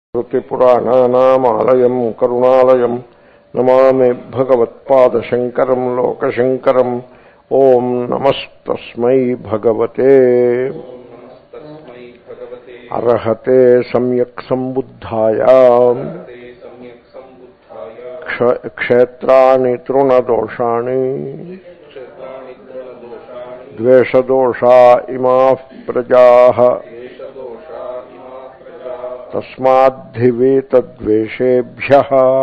స్మృతిపురాణానామాలయం కరుణాలయం నమామి భగవత్పాదశంకరం లోకశంకరం ఓం నమస్తస్మై భగవతే तस्मै भगवते అర్హతే సమ్యక్ సంబుద్ధాయ ते सम्यक् सम्बुद्धाय క్ష- క్షేత్రాణి తృణదోషాణి क्षेत्राणि गुणदोषाणि ద్వేషదోషా ఇమా ప్రజా देशदोषा इमा प्रजा తస్మాద్ధివేతద్వేషేభ్య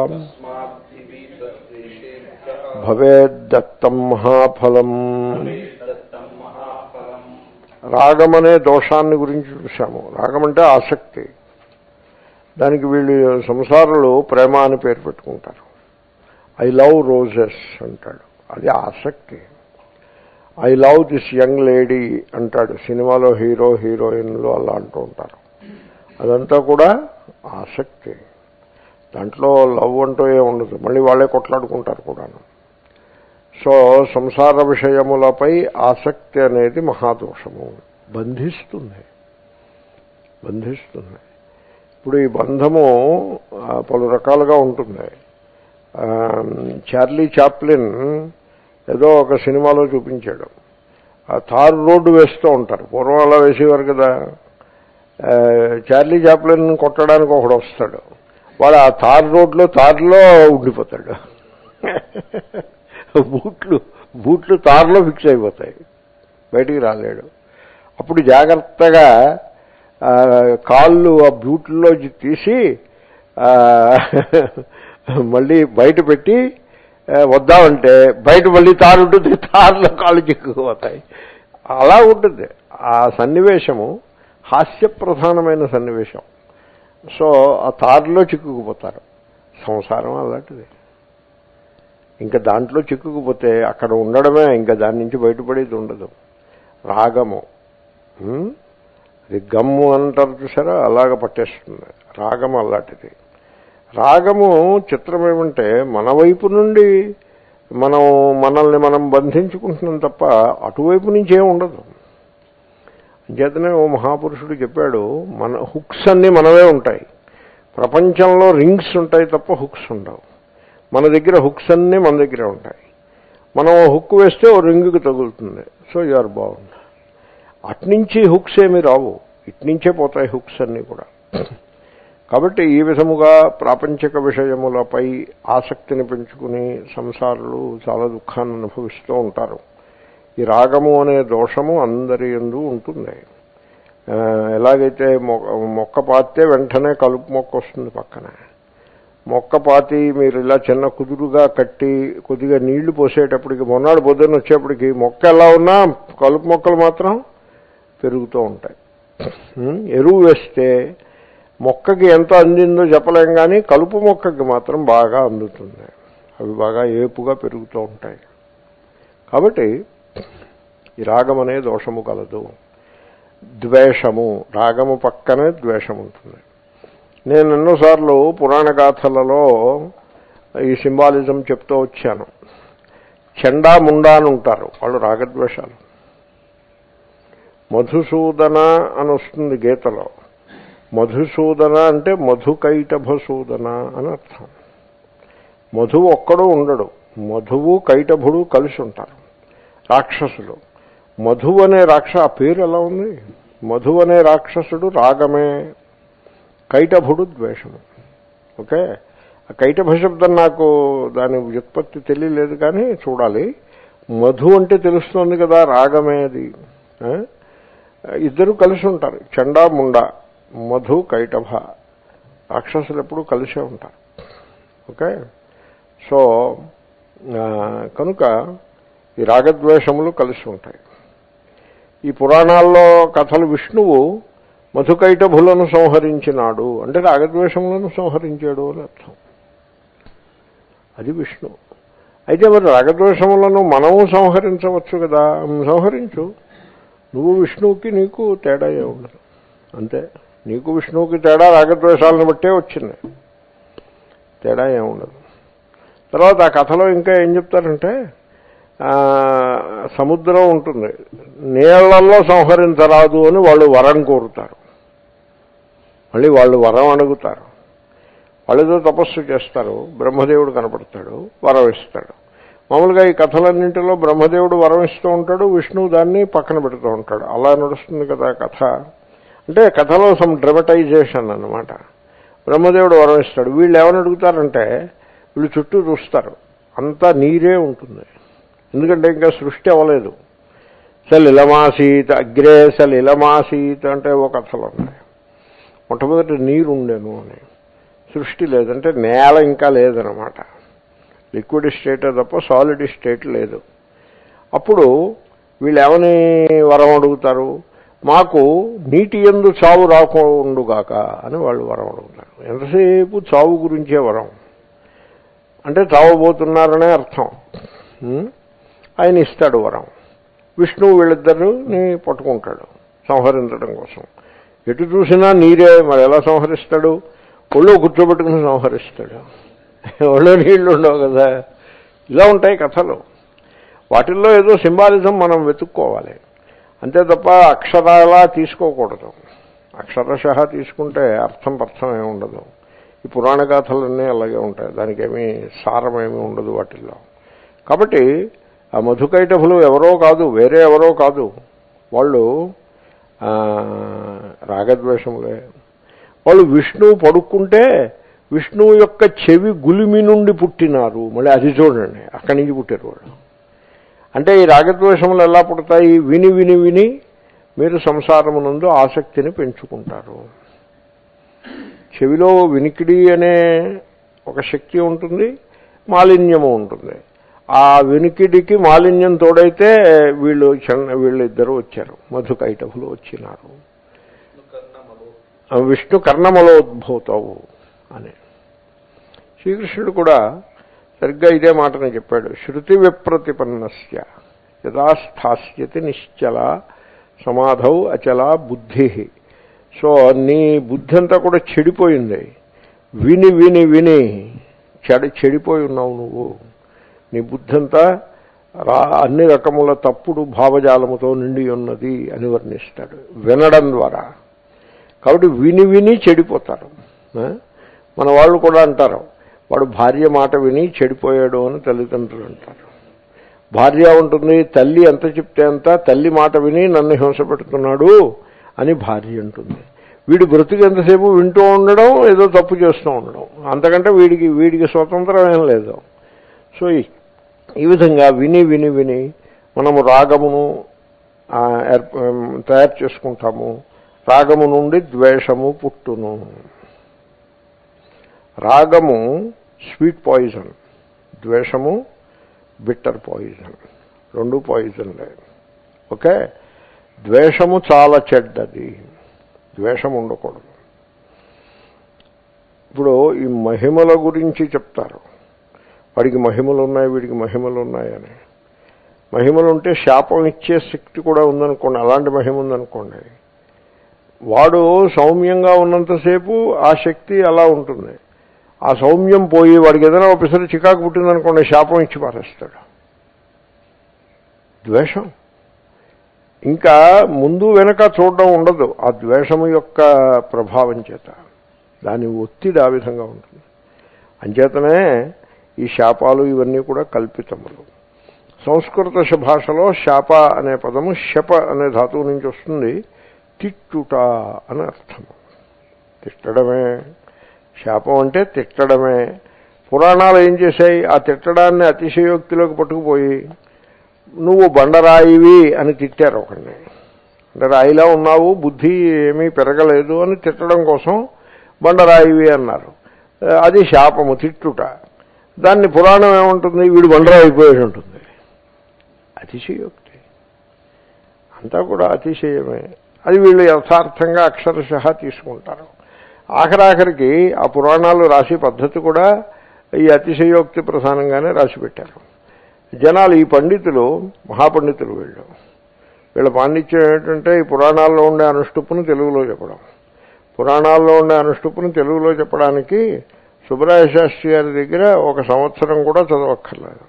तस्माद्धिवीतद्वेषेभ्यः భవేద్దత్తం మహాఫలం दत्तं महाफलम् రాగం అనే దోషాన్ని గురించి చూసాము రాగం అంటే ఆసక్తి దానికి వీళ్ళు సంసారులు ప్రేమ అని పేరు పెట్టుకుంటారు ఐ లవ్ రోజెస్ అంటాడు అది ఆసక్తి I love this young lady అంటాడు సినిమాలో హీరో హీరోయిన్లు అలా అంటూ ఉంటారు అదంతా కూడా ఆసక్తి దాంట్లో లవ్ అంటూ ఏ ఉండదు మళ్ళీ వాళ్ళే కొట్లాడుకుంటారు కూడాను సో సంసార విషయములపై ఆసక్తి అనేది మహాదోషము బంధిస్తుంది బంధిస్తుంది ఇప్పుడు ఈ బంధము ఆ, పలు రకాలుగా ఉంటుంది ఆ, చార్లీ చాప్లిన్ ఏదో ఒక సినిమాలో చూపించాడు ఆ తారు రోడ్డు వేస్తూ ఉంటారు పూర్వం అలా వేసేవారు కదా ఆ, చార్లీ చాప్లిన్ కొట్టడానికి ఒకడు వస్తాడు వాడు ఆ తారు రోడ్లో తారులో ఉండిపోతాడు బూట్లు బూట్లు తారులో ఫిక్స్ అయిపోతాయి బయటికి రాలేడు అప్పుడు జాగ్రత్తగా ఆ, కాళ్ళు ఆ బూట్లలో తీసి ఆ, మళ్ళీ బయట పెట్టి ఆ, వద్దామంటే బయట మళ్ళీ తారు ఉంటుంది తారులో కాళ్ళు చిక్కుకుపోతాయి అలా ఉంటుంది ఆ సన్నివేశము హాస్యప్రధానమైన సన్నివేశం సో ఆ తారులో చిక్కుకుపోతారు సంసారం అలాంటిది ఇంకా దాంట్లో చిక్కుకుపోతే అక్కడ ఉండడమే ఇంకా దాని నుంచి బయటపడేది ఉండదు రాగము ఉమ్, అది గమ్ము అంటారు చూసారా అలాగ పట్టేస్తుంది రాగము అలాంటిది రాగము చిత్రం ఏమంటే మన వైపు నుండి మనం మనల్ని మనం బంధించుకుంటున్నాం తప్ప అటువైపు నుంచి ఏం ఉండదు అంచేతనే ఓ మహాపురుషుడు చెప్పాడు మన హుక్స్ అన్నీ మనవే ఉంటాయి ప్రపంచంలో రింగ్స్ ఉంటాయి తప్ప హుక్స్ ఉండవు మన దగ్గర హుక్స్ అన్నీ మన దగ్గరే ఉంటాయి మనం ఓ హుక్ వేస్తే ఓ రింగుకి తగులుతుంది సో ఆర్ బాగుంది అట్నుంచి హుక్స్ ఏమి రావు ఇట్నుంచే పోతాయి హుక్స్ అన్నీ కూడా కాబట్టి ఈ విధముగా ప్రాపంచిక విషయములపై ఆసక్తిని పెంచుకుని సంసారులు చాలా దుఃఖాన్ని అనుభవిస్తూ ఉంటారు ఈ రాగము అనే దోషము అందరి ఎందు ఉంటుంది ఆ, ఎలాగైతే మొ- మొక్క పాతితే వెంటనే కలుపు మొక్క వస్తుంది పక్కన మొక్క పాతి మీరు ఇలా చిన్న కుదురుగా కట్టి కొద్దిగా నీళ్లు పోసేటప్పటికి మొన్నాడు పొద్దున్న వచ్చేప్పటికి మొక్క ఎలా ఉన్నా కలుపు మొక్కలు మాత్రం పెరుగుతూ ఉంటాయి ఉం? ఎరువు వేస్తే మొక్కకి ఎంత అందిందో చెప్పలేం కానీ కలుపు మొక్కకి మాత్రం బాగా అందుతుంది అవి బాగా ఏపుగా పెరుగుతూ ఉంటాయి కాబట్టి ఈ రాగం అనే దోషము కలదు ద్వేషము రాగము పక్కనే ద్వేషం ఉంటుంది నేను ఎన్నోసార్లు పురాణ గాథలలో ఈ సింబాలిజం చెప్తూ వచ్చాను చెండా ముండా అని ఉంటారు వాళ్ళు రాగద్వేషాలు మధుసూదన అని వస్తుంది గీతలో మధుసూదన అంటే మధుకైటభసూదన అని అర్థం మధువు ఒక్కడు ఉండడు మధువు కైటభుడు కలిసి ఉంటారు రాక్షసులు మధువు అనే రాక్ష ఆ పేరు ఎలా ఉంది మధువు అనే రాక్షసుడు రాగమే కైటభుడు ద్వేషము ఓకే ఆ కైటభ శబ్దం నాకు దాని వ్యుత్పత్తి తెలియలేదు కానీ చూడాలి మధు అంటే తెలుస్తోంది కదా రాగమే అది ఆ? ఇద్దరు కలిసి ఉంటారు చండా ముండా మధు కైటభ రాక్షసులు ఎప్పుడు కలిసే ఉంటారు ఓకే సో ఆ, కనుక ఈ రాగద్వేషములు కలిసి ఉంటాయి ఈ పురాణాల్లో కథలు విష్ణువు మధుకైటభులను సంహరించినాడు అంటే రాగద్వేషములను సంహరించాడు అని అర్థం అది విష్ణు అయితే మరి రాగద్వేషములను మనము సంహరించవచ్చు కదా సంహరించు నువ్వు విష్ణువుకి నీకు తేడా ఏ ఉండదు అంతే నీకు విష్ణువుకి తేడా రాగద్వేషాలను బట్టే వచ్చింది తేడా ఏముండదు తర్వాత ఆ కథలో ఇంకా ఏం చెప్తారంటే ఆ, సముద్రం ఉంటుంది నీళ్లలో సంహరించరాదు అని వాళ్ళు వరం కోరుతారు మళ్ళీ వాళ్ళు వరం అడుగుతారు వాళ్ళేదో తపస్సు చేస్తారు బ్రహ్మదేవుడు కనపడతాడు వరం ఇస్తాడు మామూలుగా ఈ కథలన్నింటిలో బ్రహ్మదేవుడు వరం ఇస్తూ ఉంటాడు విష్ణువు దాన్ని పక్కన పెడుతూ ఉంటాడు అలా నడుస్తుంది కదా కథ అంటే కథలో సమ్ డ్రమటైజేషన్ అన్నమాట బ్రహ్మదేవుడు వరం ఇస్తాడు వీళ్ళు ఏమని అడుగుతారంటే వీళ్ళు చుట్టూ చూస్తారు అంతా నీరే ఉంటుంది ఎందుకంటే ఇంకా సృష్టి అవ్వలేదు సలిలమాసీత్ అగ్రే సలిలమాసీత్ అంటే ఒక కథలు ఉన్నాయి మొట్టమొదటి నీరు ఉండేను అని సృష్టి లేదంటే నేల ఇంకా లేదనమాట లిక్విడ్ స్టేట్ తప్ప సాలిడ్ స్టేట్ లేదు అప్పుడు వీళ్ళు ఏమని వరం అడుగుతారు మాకు నీటి ఎందు చావు రాకుండుగాక అని వాళ్ళు వరం అడుగుతారు ఎంతసేపు చావు గురించే వరం అంటే చావబోతున్నారనే అర్థం ఉం? ఆయన ఇస్తాడు వరం విష్ణువు వీళ్ళిద్దరిని పట్టుకుంటాడు సంహరించడం కోసం ఎటు చూసినా నీరే మరి ఎలా సంహరిస్తాడు ఒళ్ళో కూర్చోబెట్టుకుని సంహరిస్తాడు ఒళ్ళో నీళ్లు ఉండవు కదా ఇలా ఉంటాయి కథలు వాటిల్లో ఏదో సింబాలిజం మనం వెతుక్కోవాలి అంతే తప్ప అక్షరాలా తీసుకోకూడదు అక్షరశ తీసుకుంటే అర్థం పర్థం ఏమి ఉండదు ఈ పురాణ గాథలన్నీ అలాగే ఉంటాయి దానికి ఏమీ సారమేమీ ఉండదు వాటిల్లో కాబట్టి ఆ మధుకైటభులు ఎవరో కాదు వేరే ఎవరో కాదు వాళ్ళు ఆ, రాగద్వేషములే వాళ్ళు విష్ణువు పడుకుంటే విష్ణువు యొక్క చెవి గులిమి నుండి పుట్టినారు మళ్ళీ అది చూడండి అక్కడి నుంచి పుట్టారు వాళ్ళు అంటే ఈ రాగద్వేషములు ఎలా పుడతాయి విని విని విని మీరు సంసారమునందు ఆసక్తిని పెంచుకుంటారు చెవిలో వినికిడి అనే ఒక శక్తి ఉంటుంది మాలిన్యము ఉంటుంది ఆ వినికిడికి మాలిన్యం తోడైతే వీళ్ళు చన్న వీళ్ళిద్దరూ వచ్చారు మధుకైటభులు వచ్చినారు ఆ విష్ణు కర్ణమలోద్భూతవు అని శ్రీకృష్ణుడు కూడా సరిగ్గా ఇదే మాటని చెప్పాడు శృతి విప్రతిపన్నస్య యదా స్థాస్యతి నిశ్చల సమాధౌ అచల బుద్ధి సో నీ బుద్ధి అంతా కూడా చెడిపోయింది విని విని విని చెడి చెడిపోయి ఉన్నావు నువ్వు నీ బుద్ధి అంతా రా అన్ని రకముల తప్పుడు భావజాలముతో నిండి ఉన్నది అని వర్ణిస్తాడు వినడం ద్వారా కాబట్టి విని విని చెడిపోతారు ఆ? మన వాళ్ళు కూడా అంటారు వాడు భార్య మాట విని చెడిపోయాడు అని తల్లిదండ్రులు అంటారు భార్య ఉంటుంది తల్లి ఎంత చెప్తే అంత తల్లి మాట విని నన్ను హింస పెడుతున్నాడు అని భార్య అంటుంది వీడి బ్రతుకు ఎంతసేపు వింటూ ఉండడం ఏదో తప్పు చేస్తూ ఉండడం అంతకంటే వీడికి వీడికి స్వతంత్రం ఏం లేదు సో ఈ- ఈ విధంగా విని విని విని మనము రాగమును ఆ, ఏర్ప- తయారు చేసుకుంటాము రాగము నుండి ద్వేషము పుట్టును రాగము స్వీట్ పాయిజన్ ద్వేషము బిట్టర్ పాయిజన్ రెండు పాయిజన్లే ఓకే ద్వేషము చాలా చెడ్డది ద్వేషం ఉండకూడదు ఇప్పుడు ఈ మహిమల గురించి చెప్తారు వాడికి మహిమలు ఉన్నాయి వీడికి మహిమలు ఉన్నాయని మహిమలు ఉంటే శాపం ఇచ్చే శక్తి కూడా ఉందనుకోండి అలాంటి మహిమ ఉందనుకోండి వాడు సౌమ్యంగా ఉన్నంతసేపు ఆ శక్తి అలా ఉంటుంది ఆ సౌమ్యం పోయి వాడికి ఏదైనా ఒకసారి చికాకు పుట్టిందనుకోండి శాపం ఇచ్చి పారేస్తాడు ద్వేషం ఇంకా ముందు వెనక చూడడం ఉండదు ఆ ద్వేషము యొక్క ప్రభావం చేత దాని ఒత్తిడి ఆ విధంగా ఉంటుంది అంచేతనే ఈ శాపాలు ఇవన్నీ కూడా కల్పితములు సంస్కృత భాషలో శాప అనే పదము శప అనే ధాతువు నుంచి వస్తుంది తిట్టుట అని అర్థము తిట్టడమే శాపం అంటే తిట్టడమే పురాణాలు ఏం చేశాయి ఆ తిట్టడాన్ని అతిశయోక్తిలోకి పట్టుకుపోయి నువ్వు బండరాయివి అని తిట్టారు ఒకరిని అంటే రాయిలా ఉన్నావు బుద్ధి ఏమీ పెరగలేదు అని తిట్టడం కోసం బండరాయివి అన్నారు అది శాపము తిట్టుట దాన్ని పురాణం ఏముంటుంది వీడు బండరాయిపోయి ఉంటుంది అతిశయోక్తి అంతా కూడా అతిశయమే అది వీళ్ళు యథార్థంగా అక్షరశః తీసుకుంటారు ఆఖరాఖరికి ఆ పురాణాలు రాసే పద్ధతి కూడా ఈ అతిశయోక్తి ప్రధానంగానే రాసి పెట్టారు జనాలు ఈ పండితులు మహాపండితులు వీళ్ళు వీళ్ళ పాండిత్యం ఏంటంటే ఈ పురాణాల్లో ఉండే అనుష్టుప్పును తెలుగులో చెప్పడం పురాణాల్లో ఉండే అనుష్టుప్పును తెలుగులో చెప్పడానికి సుబ్రాయ శాస్త్రి గారి దగ్గర ఒక సంవత్సరం కూడా చదవక్కర్లేదు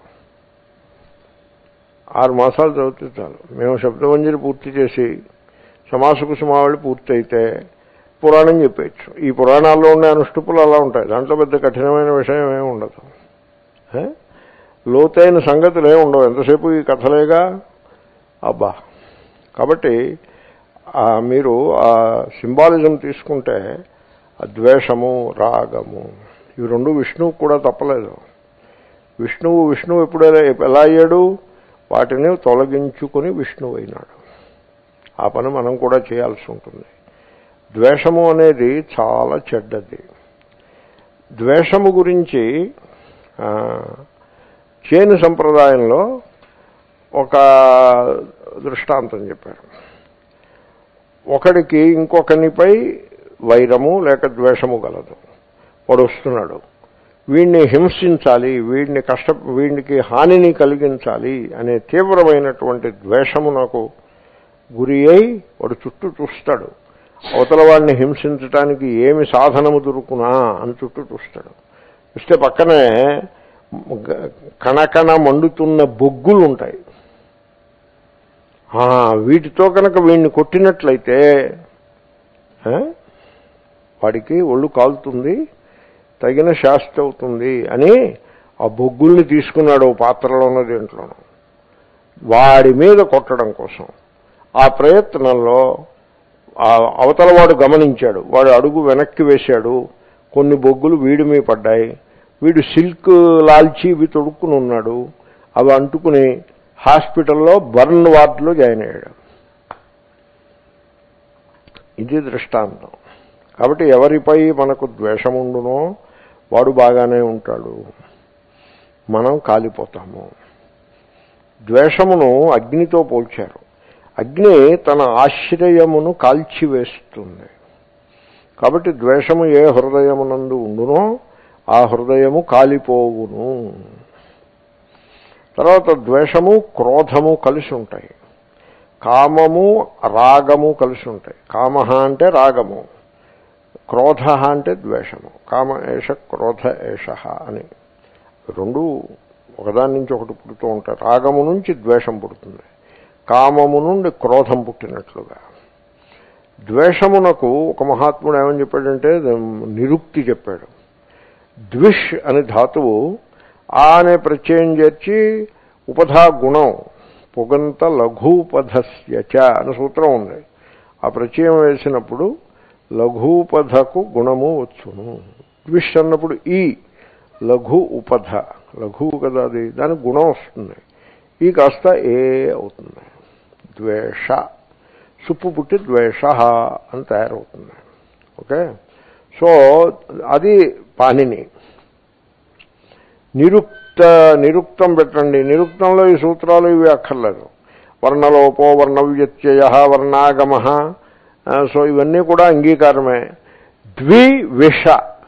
ఆరు మాసాలు చదివితే చాలు మేము శబ్దమంజరి పూర్తి చేసి సమాస కుసుమావళి పూర్తి అయితే పురాణం చెప్పేయచ్చు ఈ పురాణాల్లో ఉండే అనుష్టుపులు అలా ఉంటాయి దాంట్లో పెద్ద కఠినమైన విషయం ఏమి ఉండదు ఏ? లోతైన సంగతులు ఏమి ఉండవు ఎంతసేపు ఈ కథలేగా అబ్బా కాబట్టి ఆ మీరు ఆ సింబాలిజం తీసుకుంటే ఆ ద్వేషము రాగము ఇవి రెండు విష్ణువు కూడా తప్పలేదు విష్ణువు విష్ణువు ఎప్పుడు ఎలా- ఎలా అయ్యాడు వాటిని తొలగించుకొని విష్ణువు అయినాడు ఆ పని మనం కూడా చేయాల్సి ఉంటుంది ద్వేషము అనేది చాలా చెడ్డది ద్వేషము గురించి ఆ, చేను సంప్రదాయంలో ఒక దృష్టాంతం చెప్పారు ఒకడికి ఇంకొకనిపై వైరము లేక ద్వేషము గలదు వాడు వస్తున్నాడు వీడిని హింసించాలి వీడిని కష్ట వీడికి హానిని కలిగించాలి అనే తీవ్రమైనటువంటి ద్వేషము నాకు గురి అయి వాడు చుట్టూ చూస్తాడు అవతల వాడిని హింసించడానికి ఏమి సాధనము దొరుకునా అని చుట్టూ చూస్తాడు చూస్తే పక్కనే గ- కణకణ మండుతున్న బొగ్గులు ఉంటాయి ఆ, వీటితో కనుక వీడిని కొట్టినట్లయితే ఆ, వాడికి ఒళ్ళు కాలుతుంది తగిన శాస్తి అవుతుంది అని ఆ బొగ్గుల్ని తీసుకున్నాడు ఓ పాత్రలోనో దేంట్లోనో వాడి మీద కొట్టడం కోసం ఆ ప్రయత్నంలో ఆ అవతల వాడు గమనించాడు వాడు అడుగు వెనక్కి వేశాడు కొన్ని బొగ్గులు వీడి మీద పడ్డాయి వీడు సిల్క్ లాల్చి ఇవి తొడుక్కుని ఉన్నాడు అవి అంటుకుని హాస్పిటల్లో బర్న్ వార్డులో జాయిన్ అయ్యాడు ఇది దృష్టాంతం కాబట్టి ఎవరిపై మనకు ద్వేషం ఉండునో వాడు బాగానే ఉంటాడు మనం కాలిపోతాము ద్వేషమును అగ్నితో పోల్చారు అగ్ని తన ఆశ్రయమును కాల్చివేస్తుంది కాబట్టి ద్వేషము ఏ హృదయమునందు ఉండునో ఆ హృదయము కాలిపోవును తర్వాత ద్వేషము క్రోధము కలిసి ఉంటాయి కామము రాగము కలిసి ఉంటాయి కామ అంటే రాగము క్రోధ అంటే ద్వేషము కామ ఏష క్రోధ ఏష అని రెండు ఒకదాని నుంచి ఒకటి పుడుతూ ఉంటాయి రాగము నుంచి ద్వేషం పుడుతుంది కామము నుండి క్రోధం పుట్టినట్లుగా ద్వేషమునకు ఒక మహాత్ముడు ఏమని చెప్పాడంటే నిరుక్తి చెప్పాడు ద్విష్ అనే ధాతువు ఆ అనే ప్రత్యయం చేర్చి ఉపధా గుణం పొగంత లఘూపధస్యచ అనే సూత్రం ఉంది ఆ ప్రత్యయం వేసినప్పుడు లఘూపధకు గుణము వచ్చును ద్విష్ అన్నప్పుడు ఈ లఘు ఉపధ లఘువు కదా అది దానికి గుణం వస్తుంది ఈ కాస్త ఏ అవుతుంది ద్వేష సుప్పు పుట్టి ద్వేష అని తయారవుతుంది ఓకే సో అది పాణిని నిరుక్త నిరుక్తం పెట్టండి నిరుక్తంలో ఈ సూత్రాలు ఇవి అక్కర్లేదు వర్ణలోపో వర్ణవ్యత్యయ వర్ణాగమ సో ఇవన్నీ కూడా అంగీకారమే ద్వివిష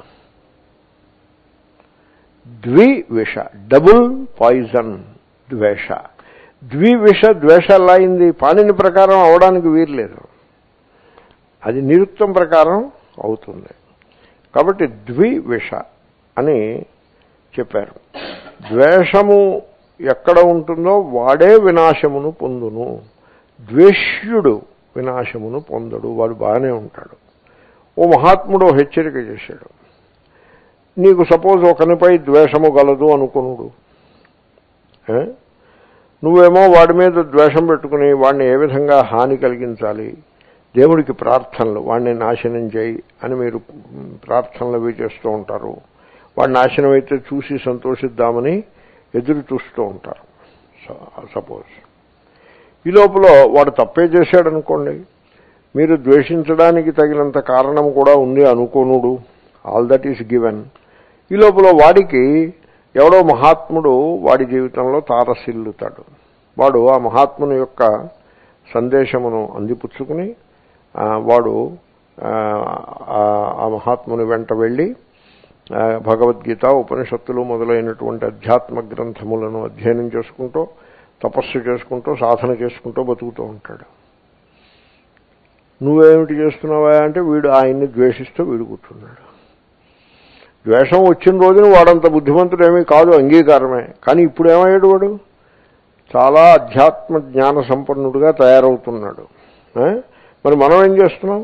ద్వివిష డబుల్ పాయిజన్ ద్వేష ద్వివిష ద్వేష ఎలా అయింది పాణిని ప్రకారం అవడానికి వీర్లేదు అది నిరుక్తం ప్రకారం అవుతుంది కాబట్టి ద్వివిష అని చెప్పారు ద్వేషము ఎక్కడ ఉంటుందో వాడే వినాశమును పొందును ద్వేష్యుడు వినాశమును పొందడు వాడు బాగానే ఉంటాడు ఓ మహాత్ముడు ఓ హెచ్చరిక చేశాడు నీకు సపోజ్ ఒకనిపై ద్వేషము గలదు అనుకునుడు ఏ? నువ్వేమో వాడి మీద ద్వేషం పెట్టుకుని వాడిని ఏ విధంగా హాని కలిగించాలి దేవుడికి ప్రార్థనలు వాడిని నాశనం చేయి అని మీరు ప్రార్థనలు అవి చేస్తూ ఉంటారు వాడు నాశనం అయితే చూసి సంతోషిద్దామని ఎదురు చూస్తూ ఉంటారు సపోజ్ ఈ లోపల వాడు తప్పే చేశాడనుకోండి మీరు ద్వేషించడానికి తగినంత కారణం కూడా ఉంది అనుకోనుడు ఆల్ దట్ ఈస్ గివెన్ ఈ లోపల వాడికి ఎవడో మహాత్ముడు వాడి జీవితంలో తారసిల్లుతాడు వాడు ఆ మహాత్ముని యొక్క సందేశమును అందిపుచ్చుకుని ఆ, వాడు ఆ, ఆ మహాత్ముని వెంట వెళ్ళి ఆ, భగవద్గీత ఉపనిషత్తులు మొదలైనటువంటి అధ్యాత్మ గ్రంథములను అధ్యయనం చేసుకుంటూ తపస్సు చేసుకుంటూ సాధన చేసుకుంటూ బతుకుతూ ఉంటాడు నువ్వేమిటి చేస్తున్నావా అంటే వీడు ఆయన్ని ద్వేషిస్తూ వీడు కూర్చున్నాడు ద్వేషం వచ్చిన రోజున వాడంత బుద్ధిమంతుడు ఏమీ కాదు అంగీకారమే కానీ ఇప్పుడు ఏమయ్యాడు వాడు చాలా అధ్యాత్మ జ్ఞాన సంపన్నుడుగా తయారవుతున్నాడు ఏ? మరి మనం ఏం చేస్తున్నాం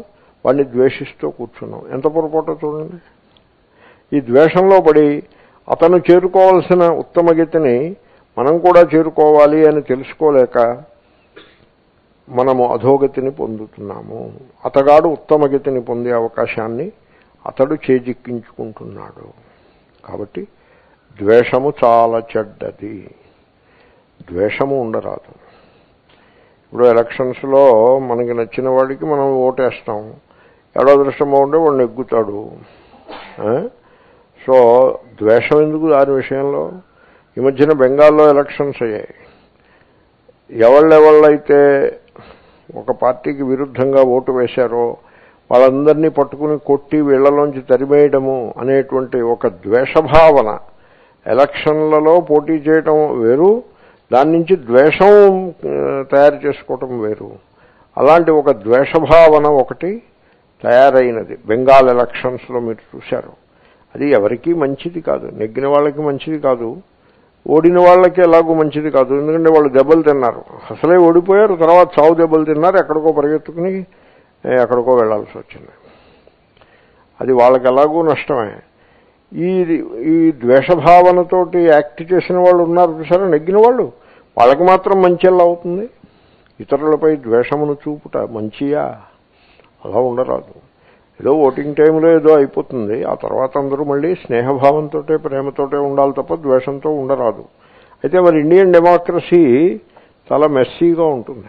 వాడిని ద్వేషిస్తూ కూర్చున్నాం ఎంత పొరపాటో చూడండి ఈ ద్వేషంలో పడి అతను చేరుకోవాల్సిన ఉత్తమ గతిని మనం కూడా చేరుకోవాలి అని తెలుసుకోలేక మనము అధోగతిని పొందుతున్నాము అతగాడు ఉత్తమ గతిని పొందే అవకాశాన్ని అతడు చేజిక్కించుకుంటున్నాడు కాబట్టి ద్వేషము చాలా చెడ్డది ద్వేషము ఉండరాదు ఇప్పుడు ఎలక్షన్స్లో మనకి నచ్చిన వాడికి మనం ఓటేస్తాం ఎవడో అదృష్టం బాగుంటే వాడు నెగ్గుతాడు ఆ? సో ద్వేషం ఎందుకు దాని విషయంలో ఈ మధ్యన బెంగాల్లో ఎలక్షన్స్ అయ్యాయి ఎవళ్ళెవళ్ళైతే ఒక పార్టీకి విరుద్ధంగా ఓటు వేశారో వాళ్ళందరినీ పట్టుకుని కొట్టి వీళ్లలోంచి తరిమేయడము అనేటువంటి ఒక ద్వేషభావన ఎలక్షన్లలో పోటీ చేయటం వేరు దాని నుంచి ద్వేషం ఆ, తయారు చేసుకోవటం వేరు అలాంటి ఒక ద్వేషభావన ఒకటి తయారైనది బెంగాల్ ఎలక్షన్స్లో మీరు చూశారు అది ఎవరికీ మంచిది కాదు నెగ్గిన వాళ్ళకి మంచిది కాదు ఓడిన వాళ్ళకి ఎలాగూ మంచిది కాదు ఎందుకంటే వాళ్ళు దెబ్బలు తిన్నారు అసలే ఓడిపోయారు తర్వాత చావు దెబ్బలు తిన్నారు ఎక్కడికో పరిగెత్తుకుని ఏ, ఎక్కడికో వెళ్లాల్సి వచ్చింది అది వాళ్ళకి ఎలాగూ నష్టమే ఈ ఈ ద్వేషభావనతోటి యాక్ట్ చేసిన వాళ్ళు ఉన్నారు చూసారా నెగ్గిన వాళ్ళు వాళ్ళకి మాత్రం మంచి ఎలా అవుతుంది ఇతరులపై ద్వేషమును చూపుట మంచియా అలా ఉండరాదు ఏదో ఓటింగ్ టైంలో ఏదో అయిపోతుంది ఆ తర్వాత అందరూ మళ్ళీ స్నేహభావంతో ప్రేమతోటే ఉండాలి తప్ప ద్వేషంతో ఉండరాదు అయితే మరి ఇండియన్ డెమోక్రసీ చాలా మెస్సీగా ఉంటుంది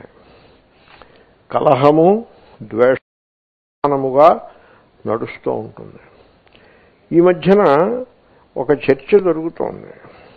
కలహము ద్వేషముగా నడుస్తూ ఉంటుంది ఈ మధ్యన ఒక చర్చ జరుగుతోంది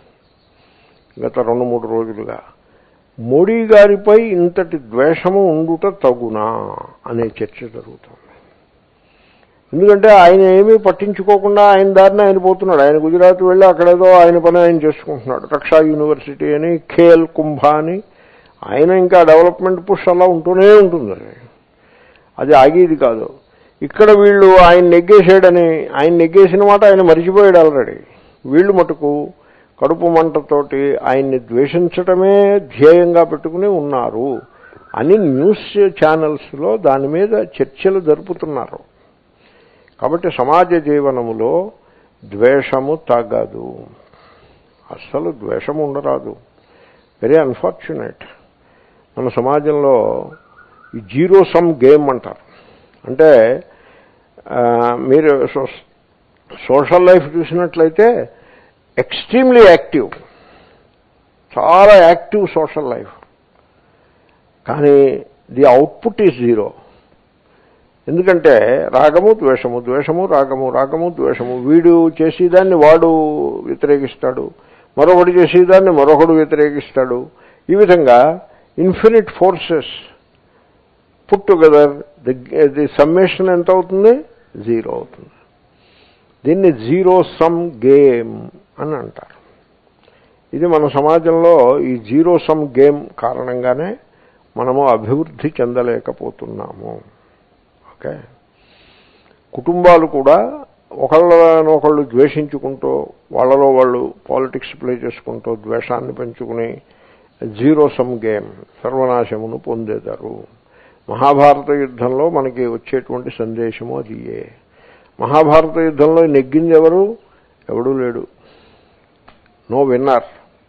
గత రెండు మూడు రోజులుగా మోడీ గారిపై ఇంతటి ద్వేషము ఉండుట తగునా అనే చర్చ జరుగుతోంది ఎందుకంటే ఆయన ఏమీ పట్టించుకోకుండా ఆయన దారిని ఆయన పోతున్నాడు ఆయన గుజరాత్ వెళ్ళి అక్కడేదో ఆయన పని ఆయన చేసుకుంటున్నాడు రక్షా యూనివర్సిటీ అని ఖేల్ కుంభ అని ఆయన ఇంకా డెవలప్మెంట్ పుష్ అలా ఉంటూనే ఉంటుంది అది ఆగేది కాదు ఇక్కడ వీళ్ళు ఆయన నెగ్గేసాడని ఆయన నెగ్గేసిన మాట ఆయన మరిచిపోయాడు ఆల్రెడీ వీళ్ళు మటుకు కడుపు మంటతోటి ఆయన్ని ద్వేషించటమే ధ్యేయంగా పెట్టుకుని ఉన్నారు అని న్యూస్ ఛానల్స్లో దాని మీద చర్చలు జరుపుతున్నారు కాబట్టి సమాజ జీవనములో ద్వేషము తగదు అస్సలు ద్వేషము ఉండరాదు వెరీ అన్ఫార్చునేట్ మన సమాజంలో ఈ జీరో సమ్ గేమ్ అంటారు అంటే ఆ, మీరు సో- సోషల్ లైఫ్ చూసినట్లయితే ఎక్స్ట్రీమ్లీ యాక్టివ్ చాలా యాక్టివ్ సోషల్ లైఫ్ కానీ ది అవుట్పుట్ ఈజ్ జీరో ఎందుకంటే రాగము ద్వేషము ద్వేషము రాగము రాగము ద్వేషము వీడు చేసేదాన్ని వాడు వ్యతిరేకిస్తాడు మరొకడు చేసేదాన్ని మరొకడు వ్యతిరేకిస్తాడు ఈ విధంగా infinite forces put together the the summation ఎంత అవుతుంది జీరో అవుతుంది దీన్ని జీరో సమ్ గేమ్ అని అంటారు ఇది మన సమాజంలో ఈ జీరో సమ్ గేమ్ కారణంగానే మనము అభివృద్ధి చెందలేకపోతున్నాము ఓకే కుటుంబాలు కూడా ఒకళ్ళనొకళ్ళు ద్వేషించుకుంటూ వాళ్ళలో వాళ్ళు పాలిటిక్స్ ప్లే చేసుకుంటూ ద్వేషాన్ని పెంచుకుని జీరో సమ్ గేమ్ సర్వనాశమును పొందేదారు మహాభారత యుద్ధంలో మనకి వచ్చేటువంటి సందేశము అది ఏ మహాభారత యుద్ధంలో నెగ్గింది ఎవరు ఎవడూ లేడు నో విన్నర్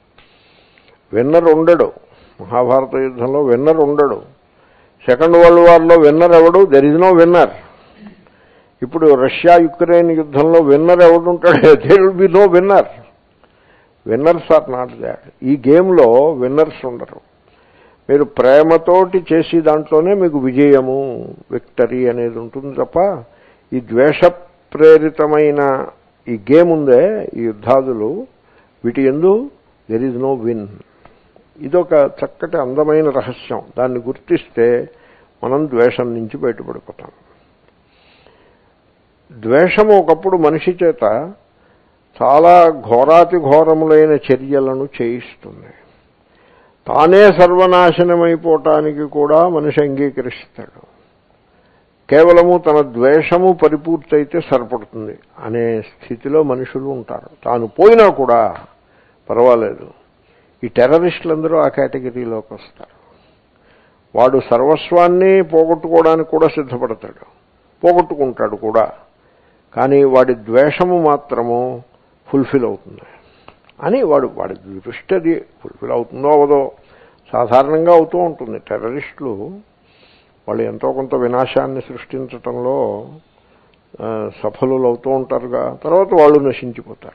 విన్నర్ ఉండడు మహాభారత యుద్ధంలో విన్నర్ ఉండడు సెకండ్ వరల్డ్ వార్లో విన్నర్ ఎవడు దెర్ ఇస్ నో విన్నర్ ఇప్పుడు రష్యా యుక్రెయిన్ యుద్ధంలో విన్నర్ ఎవడుంటాడు there will be no winner winners are not that ఈ గేమ్లో విన్నర్స్ ఉండరు మీరు ప్రేమతోటి చేసి దాంట్లోనే మీకు విజయము విక్టరీ అనేది ఉంటుంది తప్ప ఈ ద్వేష ప్రేరితమైన ఈ గేమ్ ఉందే ఈ యుద్ధాదులు వీటి ఎందు దెర్ ఈజ్ నో విన్ ఇదొక చక్కటి అందమైన రహస్యం దాన్ని గుర్తిస్తే మనం ద్వేషం నుంచి బయటపడిపోతాం ద్వేషము ఒకప్పుడు మనిషి చేత చాలా ఘోరాతి ఘోరములైన చర్యలను చేయిస్తుంది తానే సర్వనాశనమైపోవటానికి కూడా మనిషి అంగీకరిస్తాడు కేవలము తన ద్వేషము పరిపూర్తయితే సరిపడుతుంది అనే స్థితిలో మనుషులు ఉంటారు తాను పోయినా కూడా పర్వాలేదు ఈ టెర్రరిస్టులందరూ ఆ కేటగిరీలోకి వస్తారు వాడు సర్వస్వాన్ని పోగొట్టుకోవడానికి కూడా సిద్ధపడతాడు పోగొట్టుకుంటాడు కూడా కానీ వాడి ద్వేషము మాత్రము ఫుల్ఫిల్ అవుతుంది అని వాడు వాడి దృష్టి అది ఫుల్ఫిల్ అవుతుందో అవదో సాధారణంగా అవుతూ ఉంటుంది టెర్రరిస్టులు వాళ్ళు ఎంతో కొంత వినాశాన్ని సృష్టించటంలో ఆ, సఫలులు అవుతూ ఉంటారుగా తర్వాత వాళ్ళు నశించిపోతారు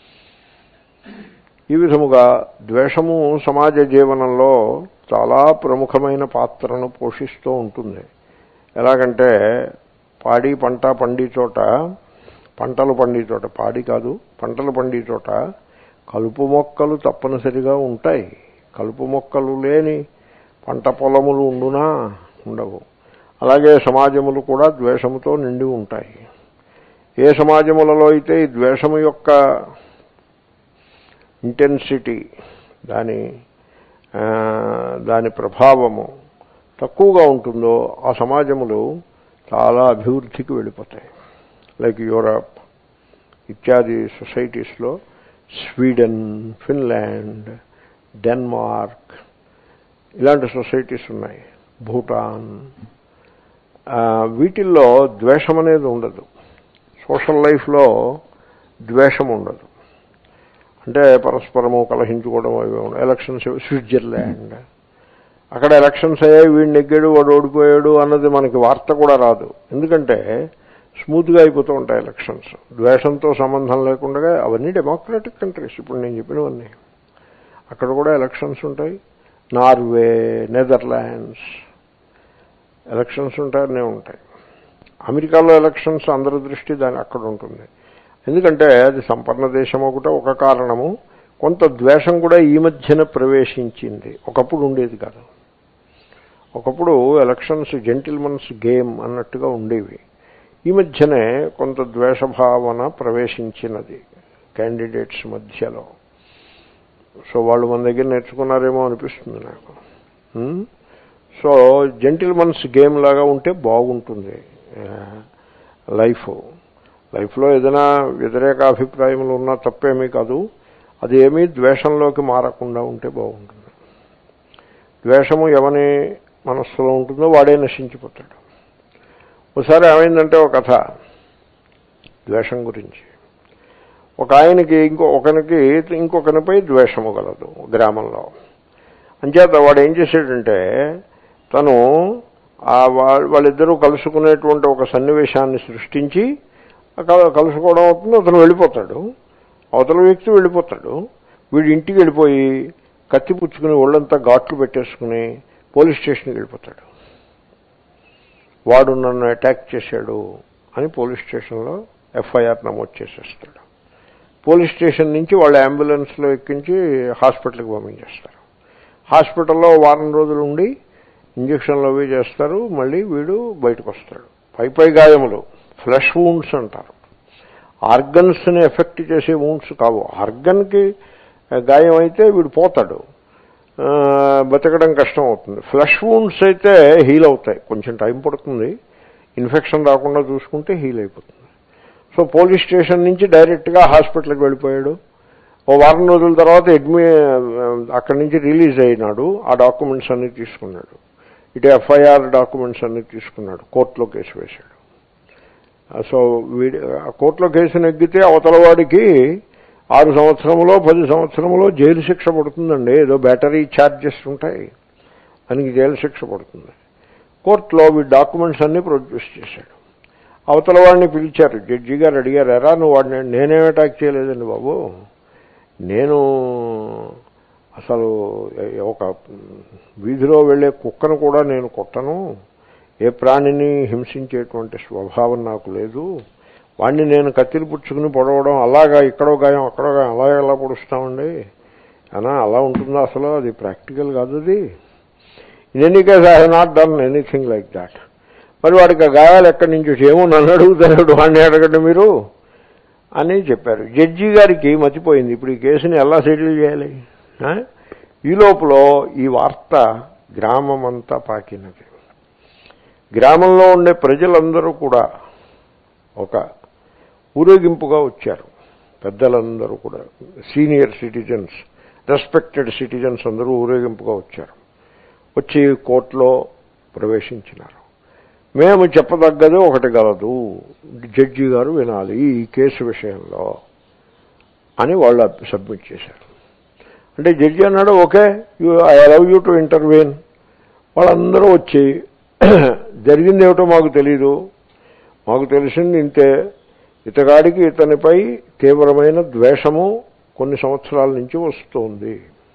ఈ విధముగా ద్వేషము సమాజ జీవనంలో చాలా ప్రముఖమైన పాత్రను పోషిస్తూ ఉంటుంది ఎలాగంటే పాడి పంట పండి చోట పంటలు పండి చోట పాడి కాదు పంటలు పండి చోట కలుపు మొక్కలు తప్పనిసరిగా ఉంటాయి కలుపు మొక్కలు లేని పంట పొలములు ఉండునా ఉండవు అలాగే సమాజములు కూడా ద్వేషముతో నిండి ఉంటాయి ఏ సమాజములలో అయితే ఈ ద్వేషము యొక్క ఇంటెన్సిటీ దాని ఆ, దాని ప్రభావము తక్కువగా ఉంటుందో ఆ సమాజములు చాలా అభివృద్ధికి వెళ్ళిపోతాయి లైక్ యూరప్ ఇత్యాది సొసైటీస్లో స్వీడన్ ఫిన్లాండ్ డెన్మార్క్ ఇలాంటి సొసైటీస్ ఉన్నాయి భూటాన్ ఆ, వీటిల్లో ద్వేషం అనేది ఉండదు సోషల్ లైఫ్లో ద్వేషం ఉండదు అంటే పరస్పరము కలహించుకోవడం అవి ఉండవు. ఎలక్షన్స్ స్విట్జర్లాండ్ అక్కడ ఎలక్షన్స్ అయ్యాయి వీడు నెగ్గాడు వాడు ఓడిపోయాడు అన్నది మనకి వార్త కూడా రాదు ఎందుకంటే స్మూత్గా అయిపోతూ ఉంటాయి ఎలక్షన్స్ ద్వేషంతో సంబంధం లేకుండా అవన్నీ డెమోక్రాటిక్ కంట్రీస్ ఇప్పుడు నేను చెప్పినవన్నీ అక్కడ కూడా ఎలక్షన్స్ ఉంటాయి నార్వే నెదర్లాండ్స్ ఎలక్షన్స్ ఉంటాయనే ఉంటాయి అమెరికాలో ఎలక్షన్స్ అందరి దృష్టి దాని అక్కడ ఉంటుంది ఎందుకంటే అది సంపన్న దేశం ఒకట ఒక కారణము కొంత ద్వేషం కూడా ఈ మధ్యన ప్రవేశించింది ఒకప్పుడు ఉండేది కాదు ఒకప్పుడు ఎలక్షన్స్ జెంటిల్మన్స్ గేమ్ అన్నట్టుగా ఉండేవి ఈ మధ్యనే కొంత ద్వేషభావన ప్రవేశించినది క్యాండిడేట్స్ మధ్యలో సో వాళ్ళు మన దగ్గర నేర్చుకున్నారేమో అనిపిస్తుంది నాకు ఉమ్? సో జెంటిల్మన్స్ గేమ్ లాగా ఉంటే బాగుంటుంది ఆ, లైఫ్ లైఫ్లో ఏదైనా వ్యతిరేక అభిప్రాయములు ఉన్నా తప్పేమీ కాదు అది ఏమీ ద్వేషంలోకి మారకుండా ఉంటే బాగుంటుంది ద్వేషము ఎవని మనస్సులో ఉంటుందో వాడే నశించిపోతాడు ఒకసారి ఏమైందంటే ఒక కథ ద్వేషం గురించి ఒక ఆయనకి ఇంకో ఒకనికి ఇంకొకనిపై ద్వేషము గలదు గ్రామంలో అంచేత వాడు ఏం చేశాడంటే తను ఆ వా- వాళ్ళిద్దరూ కలుసుకునేటువంటి ఒక సన్నివేశాన్ని సృష్టించి కల- కలుసుకోవడం అవుతుంది అతను వెళ్ళిపోతాడు అవతల వ్యక్తి వెళ్ళిపోతాడు వీడి ఇంటికి వెళ్ళిపోయి కత్తి పుచ్చుకుని ఒళ్ళంతా ఘాట్లు పెట్టేసుకుని పోలీస్ స్టేషన్కి వెళ్ళిపోతాడు వాడు నన్ను అటాక్ చేశాడు అని పోలీస్ స్టేషన్లో ఎఫ్ఐఆర్ నమోదు చేసేస్తాడు పోలీస్ స్టేషన్ నుంచి వాళ్ళు అంబులెన్స్లో ఎక్కించి హాస్పిటల్కి పంపించేస్తారు హాస్పిటల్లో వారం రోజులు ఉండి ఇంజక్షన్లు అవి చేస్తారు మళ్ళీ వీడు బయటకు వస్తాడు పై పై గాయములు ఫ్లెష్ వూండ్స్ అంటారు ఆర్గన్స్ని ఎఫెక్ట్ చేసే వూండ్స్ కావు ఆర్గన్కి గాయం అయితే వీడు పోతాడు ఆ, బతకడం కష్టం అవుతుంది ఫ్లష్ వూండ్స్ అయితే హీల్ అవుతాయి కొంచెం టైం పడుతుంది ఇన్ఫెక్షన్ రాకుండా చూసుకుంటే హీల్ అయిపోతుంది సో పోలీస్ స్టేషన్ నుంచి డైరెక్ట్గా హాస్పిటల్కి వెళ్ళిపోయాడు ఓ వారం రోజుల తర్వాత అడ్మి అక్కడి నుంచి రిలీజ్ అయినాడు ఆ డాక్యుమెంట్స్ అన్ని తీసుకున్నాడు ఇటు ఎఫ్ఐఆర్ డాక్యుమెంట్స్ అన్ని తీసుకున్నాడు కోర్టులో కేసు వేశాడు ఆ, సో వీడి ఆ కోర్టులో కేసు నెగ్గితే అవతల వాడికి ఆరు సంవత్సరములో పది సంవత్సరములో జైలు శిక్ష పడుతుందండి ఏదో బ్యాటరీ ఛార్జెస్ ఉంటాయి దానికి జైలు శిక్ష పడుతుంది కోర్టులో వీడి డాక్యుమెంట్స్ అన్నీ ప్రొడ్యూస్ చేశాడు అవతల వాడిని పిలిచారు జడ్జి గారు అడిగారు ఎరా నువ్వు వాడిని నేనేం అటాక్ చేయలేదండి బాబు నేను అసలు ఒక వీధిలో వెళ్ళే కుక్కను కూడా నేను కొట్టను ఏ ప్రాణిని హింసించేటువంటి స్వభావం నాకు లేదు వాడిని నేను కత్తిరి పుచ్చుకుని పొడవడం అలాగా ఇక్కడో గాయం అక్కడో గాయం అలా ఎలా పొడుస్తామండి అనా అలా ఉంటుందా అసలు అది ప్రాక్టికల్ కాదు అది in any case I have not done anything like that మరి వాడికి ఆ గాయాలు ఎక్కడి నుంచి వచ్చి ఏమో నన్ను అడుగుతాడు వాడిని అడగండి మీరు అని చెప్పారు జడ్జి గారికి మతిపోయింది ఇప్పుడు ఈ కేసుని ఎలా సెటిల్ చేయాలి ఆ? ఈ లోపల ఈ వార్త గ్రామం అంతా పాకినది గ్రామంలో ఉండే ప్రజలందరూ కూడా ఒక ఊరేగింపుగా వచ్చారు పెద్దలందరూ కూడా సీనియర్ సిటిజన్స్ రెస్పెక్టెడ్ సిటిజన్స్ అందరూ ఊరేగింపుగా వచ్చారు వచ్చి కోర్టులో ప్రవేశించినారు మేము చెప్పదగ్గది ఒకటి గలదు జడ్జి గారు వినాలి ఈ కేసు విషయంలో అని వాళ్ళు సబ్మిట్ చేశారు అంటే జడ్జి అన్నాడు okay you I allow you to ఇంటర్వ్యూన్ వాళ్ళందరూ వచ్చి జరిగింది ఏమిటో మాకు తెలీదు మాకు తెలిసింది ఇంతే ఇతగాడికి ఇతనిపై తీవ్రమైన ద్వేషము కొన్ని సంవత్సరాల నుంచి వస్తోంది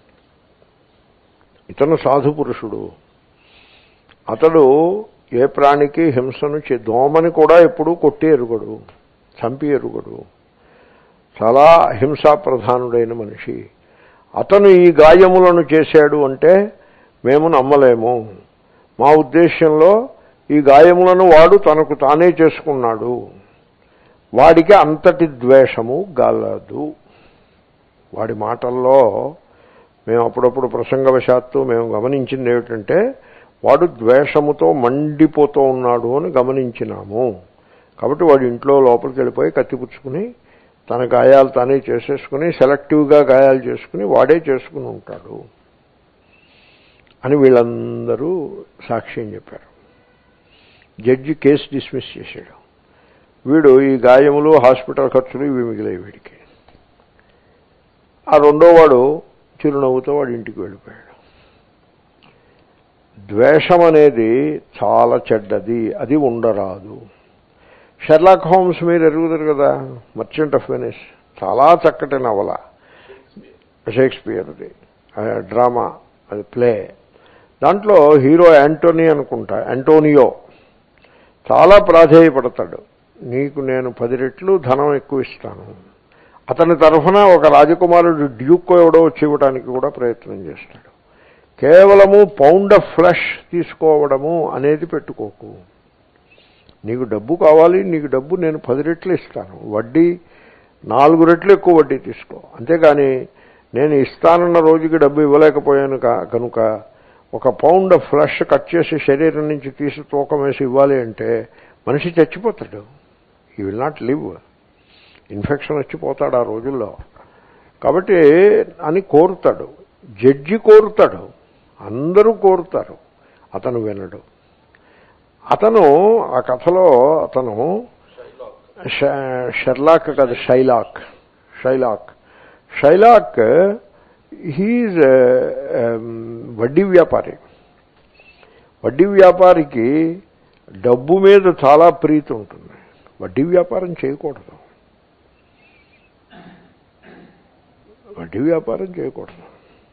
ఇతను సాధు పురుషుడు అతడు ఏ ప్రాణికి హింసను చే దోమని కూడా ఎప్పుడూ కొట్టి ఎరుగడు చంపి ఎరుగడు చాలా హింసా ప్రధానుడైన మనిషి అతను ఈ గాయములను చేశాడు అంటే మేము నమ్మలేము మా ఉద్దేశంలో ఈ గాయములను వాడు తనకు తానే చేసుకున్నాడు వాడికి అంతటి ద్వేషము గలదు వాడి మాటల్లో మేము అప్పుడప్పుడు ప్రసంగవశాత్తు మేము గమనించింది ఏమిటంటే వాడు ద్వేషముతో మండిపోతూ ఉన్నాడు అని గమనించినాము కాబట్టి వాడు ఇంట్లో లోపలికి వెళ్ళిపోయి కత్తిపుచ్చుకుని తన గాయాలు తానే చేసేసుకుని సెలెక్టివ్గా గాయాలు చేసుకుని వాడే చేసుకుని ఉంటాడు అని వీళ్ళందరూ సాక్ష్యం చెప్పారు జడ్జి కేసు డిస్మిస్ చేశాడు వీడు ఈ గాయములు హాస్పిటల్ ఖర్చులు ఇవి మిగిలాయి వీడికి ఆ రెండో వాడు చిరునవ్వుతో వాడి ఇంటికి వెళ్ళిపోయాడు ద్వేషం అనేది చాలా చెడ్డది అది ఉండరాదు షెర్లాక్ హోమ్స్ మీరు ఎరుగుతారు కదా మర్చెంట్ ఆఫ్ వెనిస్ చాలా చక్కటి నవల షేక్స్పియర్ది డ్రామా అది ప్లే దాంట్లో హీరో యాంటోనీ అనుకుంటా యాంటోనియో చాలా ప్రాధేయపడతాడు నీకు నేను పది రెట్లు ధనం ఎక్కువ ఇస్తాను అతని తరఫున ఒక రాజకుమారుడు డ్యూక్ ఎవడో వచ్చి ఇవ్వడానికి కూడా ప్రయత్నం చేస్తాడు కేవలము పౌండ్ ఆఫ్ ఫ్లష్ తీసుకోవడము అనేది పెట్టుకోకు నీకు డబ్బు కావాలి నీకు డబ్బు నేను పది రెట్లు ఇస్తాను వడ్డీ నాలుగు రెట్లు ఎక్కువ వడ్డీ తీసుకో అంతేగాని నేను ఇస్తానన్న రోజుకి డబ్బు ఇవ్వలేకపోయాను కా- కనుక ఒక పౌండ్ ఆఫ్ ఫ్లష్ కట్ చేసి శరీరం నుంచి తీసి తూకం వేసి ఇవ్వాలి అంటే మనిషి చచ్చిపోతాడు he will not live infection వచ్చిపోతాడు ఆ రోజుల్లో కాబట్టి అని కోరుతాడు జడ్జి కోరుతాడు అందరూ కోరుతారు అతను వినడు అతను ఆ కథలో అతను ష- షెర్లాక్ కాదు షైలాక్ షైలాక్ షైలాక్ హీజ్ వడ్డీ వ్యాపారి వడ్డీ వ్యాపారికి డబ్బు మీద చాలా ప్రీతి ఉంటుంది వడ్డీ వ్యాపారం చేయకూడదు వడ్డీ వ్యాపారం చేయకూడదు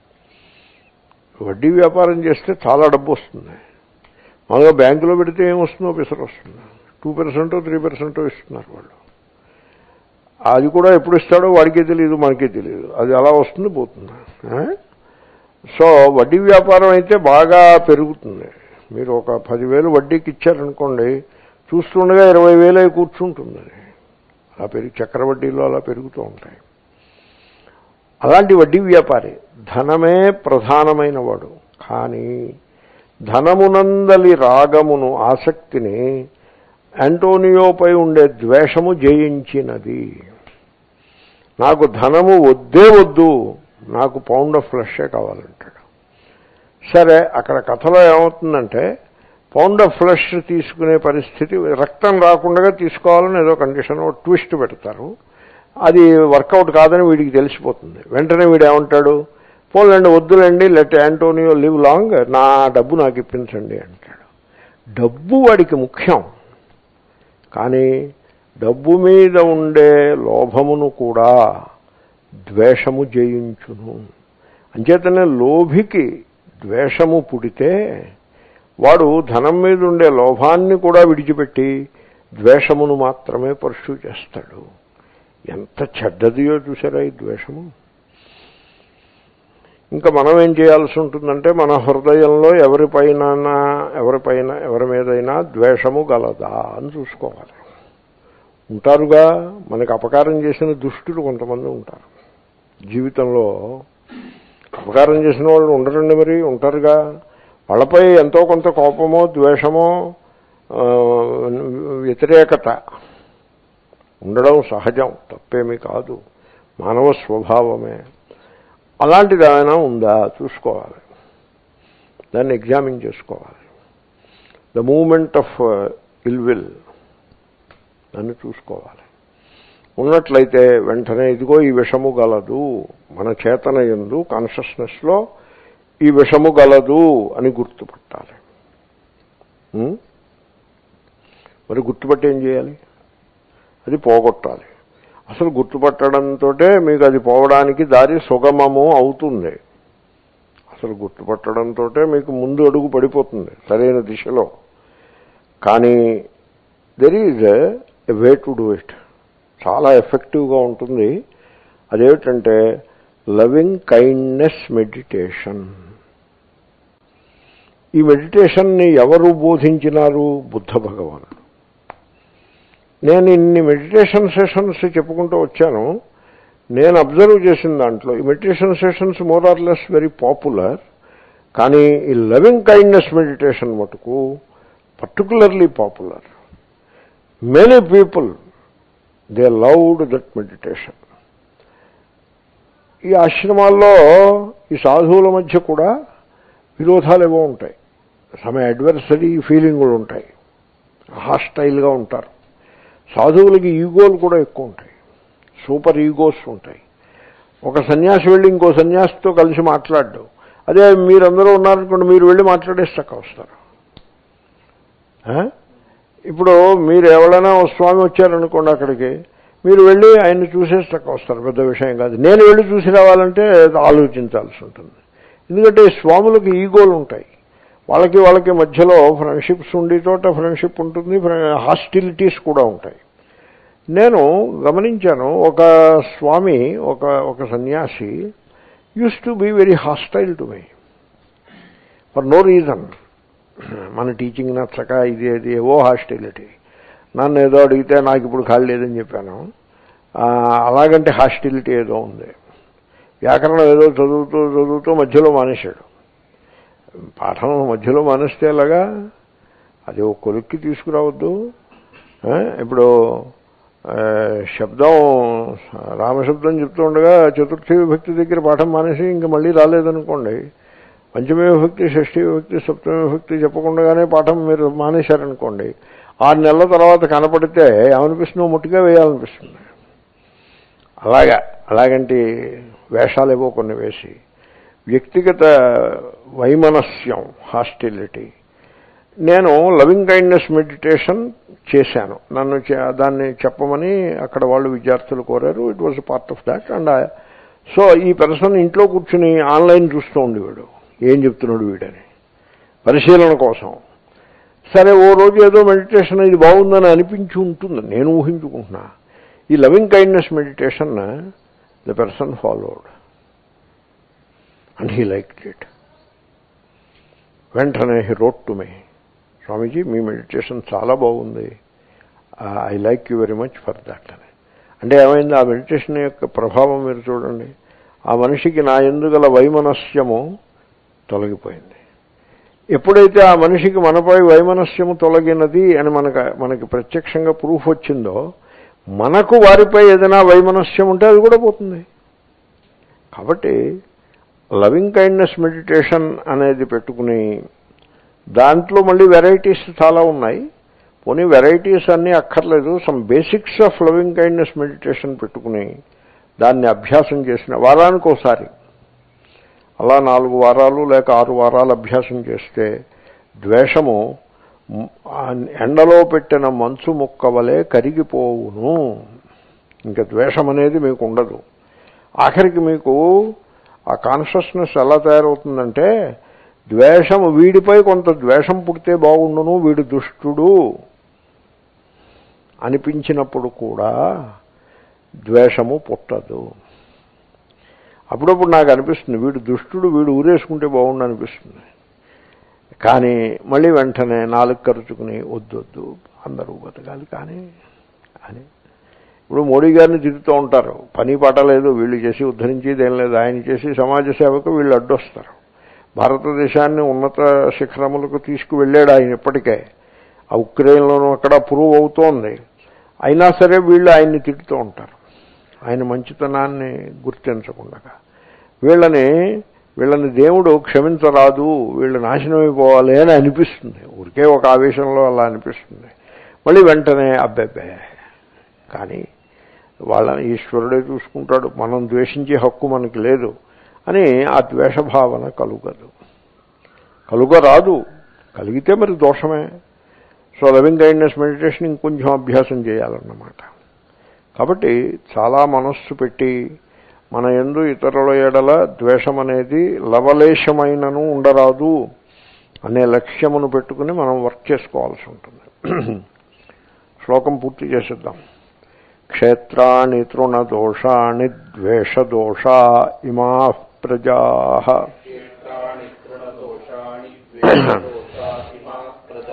వడ్డీ వ్యాపారం చేస్తే చాలా డబ్బు వస్తుంది మామూలుగా బ్యాంకులో పెడితే ఏమొస్తుందో పిసరు వస్తుంది టూ పర్సెంటో త్రీ పర్సెంటో ఇస్తున్నారు వాళ్ళు అది కూడా ఎప్పుడు ఇస్తాడో వాడికే తెలియదు మనకే తెలియదు అది అలా వస్తుంది పోతుంది ఆ? సో వడ్డీ వ్యాపారం అయితే బాగా పెరుగుతుంది మీరు ఒక పదివేలు వడ్డీకి ఇచ్చారనుకోండి చూస్తుండగా ఇరవై వేలు అయి కూర్చుంటుంది అది అలా పెరిగి చక్రవడ్డీలో అలా పెరుగుతూ ఉంటాయి అలాంటి వడ్డీ వ్యాపారి ధనమే ప్రధానమైన వాడు కానీ ధనమునందలి రాగమును ఆసక్తిని యాంటోనియోపై ఉండే ద్వేషము జయించినది నాకు ధనము వద్దే వద్దు నాకు పౌండ్ ఆఫ్ ఫ్లషే కావాలంటాడు సరే అక్కడ కథలో ఏమవుతుందంటే పౌండ్ ఆఫ్ ఫ్లష్ తీసుకునే పరిస్థితి రక్తం రాకుండా తీసుకోవాలని ఏదో కండిషన్ ట్విస్ట్ పెడతారు అది వర్కౌట్ కాదని వీడికి తెలిసిపోతుంది వెంటనే వీడు ఏమంటాడు పోలండి వద్దులండి లెట్ యాంటోనియో లివ్ లాంగ్ నా డబ్బు నాకు ఇప్పించండి అంటాడు డబ్బు వాడికి ముఖ్యం కానీ డబ్బు మీద ఉండే లోభమును కూడా ద్వేషము జయించును అంచేతనే లోభికి ద్వేషము పుడితే వాడు ధనం మీద ఉండే లోభాన్ని కూడా విడిచిపెట్టి ద్వేషమును మాత్రమే పర్సూ చేస్తాడు ఎంత చెడ్డదియో చూసారా ఈ ద్వేషము ఇంకా మనం ఏం చేయాల్సి ఉంటుందంటే మన హృదయంలో ఎవరిపైన ఎవరిపైన ఎవరి మీదైనా ద్వేషము గలదా అని చూసుకోవాలి ఉంటారుగా మనకు అపకారం చేసిన దుష్టులు కొంతమంది ఉంటారు జీవితంలో అపకారం చేసిన వాళ్ళు ఉండరండి మరి ఉంటారుగా వాళ్ళపై ఎంతో కొంత కోపమో ద్వేషమో ఆ, వ్యతిరేకత ఉండడం సహజం తప్పేమీ కాదు మానవ స్వభావమే అలాంటిది ఏమైనా ఉందా చూసుకోవాలి దాన్ని ఎగ్జామిన్ చేసుకోవాలి the moment of ill will దాన్ని చూసుకోవాలి ఉన్నట్లయితే వెంటనే ఇదిగో ఈ విషము గలదు మన చేతన ఎందు కాన్షియస్నెస్లో ఈ విషము గలదు అని గుర్తుపట్టాలి ఉం? మరి గుర్తుపట్టి ఏం చేయాలి అది పోగొట్టాలి అసలు గుర్తుపట్టడంతో మీకు అది పోవడానికి దారి సుగమము అవుతుంది అసలు గుర్తుపట్టడంతో మీకు ముందు అడుగు పడిపోతుంది సరైన దిశలో కానీ there is a way to do it చాలా ఎఫెక్టివ్గా ఉంటుంది అదేమిటంటే లవింగ్ కైండ్నెస్ మెడిటేషన్ ఈ మెడిటేషన్ని ఎవరు బోధించినారు బుద్ధ భగవానుడు నేను ఇన్ని మెడిటేషన్ సెషన్స్ చెప్పుకుంటూ వచ్చాను నేను అబ్జర్వ్ చేసిన దాంట్లో ఈ meditation sessions more or less very popular కానీ ఈ లవింగ్ కైండ్నెస్ మెడిటేషన్ మటుకు particularly popular many people they loved that meditation ఈ ఆశ్రమాల్లో ఈ సాధువుల మధ్య కూడా విరోధాలు ఏవో ఉంటాయి సమ అడ్వర్సరీ ఫీలింగులు ఉంటాయి హాస్టైల్గా ఉంటారు సాధువులకి ఈగోలు కూడా ఎక్కువ ఉంటాయి సూపర్ ఈగోస్ ఉంటాయి ఒక సన్యాసి వెళ్ళి ఇంకో సన్యాసితో కలిసి మాట్లాడడం అదే మీరందరూ ఉన్నారనుకోండి మీరు వెళ్ళి మాట్లాడేస్తాక వస్తారు ఆ? ఇప్పుడు మీరు ఎవరైనా ఓ స్వామి వచ్చారనుకోండి అక్కడికి మీరు వెళ్ళి ఆయన్ని చూసేస్తాక వస్తారు పెద్ద విషయం కాదు నేను వెళ్ళి చూసి రావాలంటే ఆలోచించాల్సి ఉంటుంది ఎందుకంటే ఈ స్వాములకు ఈగోలు ఉంటాయి వాళ్ళకి వాళ్ళకి మధ్యలో ఫ్రెండ్షిప్స్ ఉండే చోట ఫ్రెండ్షిప్ ఉంటుంది హాస్టిలిటీస్ కూడా ఉంటాయి నేను గమనించాను ఒక స్వామి ఒక ఒక సన్యాసి used to be very hostile to me for no reason మన టీచింగ్ నచ్చక ఇది అది ఏవో హాస్టిలిటీ నన్ను ఏదో అడిగితే నాకు ఇప్పుడు ఖాళీ లేదని చెప్పాను ఆ, అలాగంటే హాస్టిలిటీ ఏదో ఉంది వ్యాకరణం ఏదో చదువుతూ చదువుతూ మధ్యలో మానేశాడు పాఠం మధ్యలో మానేస్తే ఎలాగా అది ఒక కొలిక్కి తీసుకురావద్దు ఆ, ఇప్పుడు ఆ, శబ్దం రామశబ్దం చెప్తూ ఉండగా చతుర్థి విభక్తి దగ్గర పాఠం మానేసి ఇంకా మళ్ళీ రాలేదనుకోండి పంచమే విభక్తి షష్ఠీ విభక్తి సప్తమి విభక్తి చెప్పకుండానే పాఠం మీరు మానేశారనుకోండి ఆరు నెలల తర్వాత కనపడితే ఏమనిపిస్తుందో ముట్టిగా వేయాలనిపిస్తుంది అలాగా అలాగంటి వేషాలేవో కొన్ని వేసి వ్యక్తిగత వైమనస్యం హాస్టిలిటీ నేను లవింగ్ కైండ్నెస్ మెడిటేషన్ చేశాను నన్ను చే- దాన్ని చెప్పమని అక్కడ వాళ్ళు విద్యార్థులు కోరారు it was part of that and so ఈ పర్సన్ ఇంట్లో కూర్చుని ఆన్లైన్ చూస్తూ ఉండేవాడు ఏం చెప్తున్నాడు వీడని పరిశీలన కోసం సరే ఓ రోజు ఏదో మెడిటేషన్ ఇది బాగుందని అనిపించి ఉంటుంది నేను ఊహించుకుంటున్నా ఈ loving kindness meditation the person followed and he like it వెంటనే he wrote to me Swamiji మీ మెడిటేషన్ చాలా బాగుంది I like you very much for that అని అంటే ఏమైంది ఆ మెడిటేషన్ యొక్క ప్రభావం మీరు చూడండి ఆ మనిషికి నా ఎందుగల వైమనస్యము తొలగిపోయింది ఎప్పుడైతే ఆ మనిషికి మనపై వైమనస్యము తొలగినది అని మనకు మనకి ప్రత్యక్షంగా ప్రూఫ్ వచ్చిందో మనకు వారిపై ఏదైనా వైమనస్యం ఉంటే అది కూడా పోతుంది కాబట్టి లవింగ్ కైండ్నెస్ మెడిటేషన్ అనేది పెట్టుకుని దాంట్లో మళ్ళీ వెరైటీస్ చాలా ఉన్నాయి పోనీ వెరైటీస్ అన్నీ అక్కర్లేదు some basics of loving kindness meditation పెట్టుకుని దాన్ని అభ్యాసం చేసిన వారానికి ఒకసారి అలా నాలుగు వారాలు లేక ఆరు వారాలు అభ్యాసం చేస్తే ద్వేషము మ్, ఆ ఎండలో పెట్టిన మంచు ముక్క వలె కరిగిపోవును ఇంకా ద్వేషం అనేది మీకు ఉండదు ఆఖరికి మీకు ఆ కాన్షియస్నెస్ ఎలా తయారవుతుందంటే ద్వేషం వీడిపై కొంత ద్వేషం పుడితే బాగుండును వీడు దుష్టుడు అనిపించినప్పుడు కూడా ద్వేషము పుట్టదు అప్పుడప్పుడు నాకు అనిపిస్తుంది వీడు దుష్టుడు వీడు ఊరేసుకుంటే బాగుండు అనిపిస్తుంది కానీ మళ్ళీ వెంటనే నాలుగు ఖర్చుకుని వద్దొద్దు అందరూ బతకాలి కానీ అని ఇప్పుడు మోడీ గారిని తిరుగుతూ ఉంటారు పని పాట లేదు వీళ్ళు చేసి ఉద్ధరించేది ఏం లేదు ఆయన చేసి సమాజ సేవకు వీళ్ళు అడ్డొస్తారు భారతదేశాన్ని ఉన్నత శిఖరములకు తీసుకువెళ్ళాడు ఆయన ఇప్పటికే ఆ ఉక్రెయిన్లోనూ అక్కడ ప్రూవ్ అవుతోంది అయినా సరే వీళ్ళు ఆయన్ని తిడుతూ ఉంటారు ఆయన మంచితనాన్ని గుర్తించకుండా వీళ్ళని వీళ్ళని దేవుడు క్షమించరాదు వీళ్ళు నాశనం అయిపోవాలి అని అనిపిస్తుంది ఊరికే ఒక ఆవేశంలో అలా అనిపిస్తుంది మళ్ళీ వెంటనే అబ్బెబ్బే కానీ వాళ్ళని ఈశ్వరుడే చూసుకుంటాడు మనం ద్వేషించే హక్కు మనకి లేదు అని ఆ ద్వేషభావన కలుగదు కలుగరాదు కలిగితే మరి దోషమే సో లవింగ్ కైండ్నెస్ మెడిటేషన్ ఇంకొంచెం అభ్యాసం చేయాలన్నమాట కాబట్టి చాలా మనస్సు పెట్టి మన ఎందు ఇతరుల ఎడల ద్వేషం అనేది లవలేశమైనను ఉండరాదు అనే లక్ష్యమును పెట్టుకుని మనం వర్క్ చేసుకోవాల్సి ఉంటుంది శ్లోకం పూర్తి చేసేద్దాం క్షేత్రాణి తృణదోషాణి ద్వేషదోషా ఇమా ప్రజా క్షేత్రాణి తృణదోషాణి ద్వేషదోషా ఇమా ప్రజా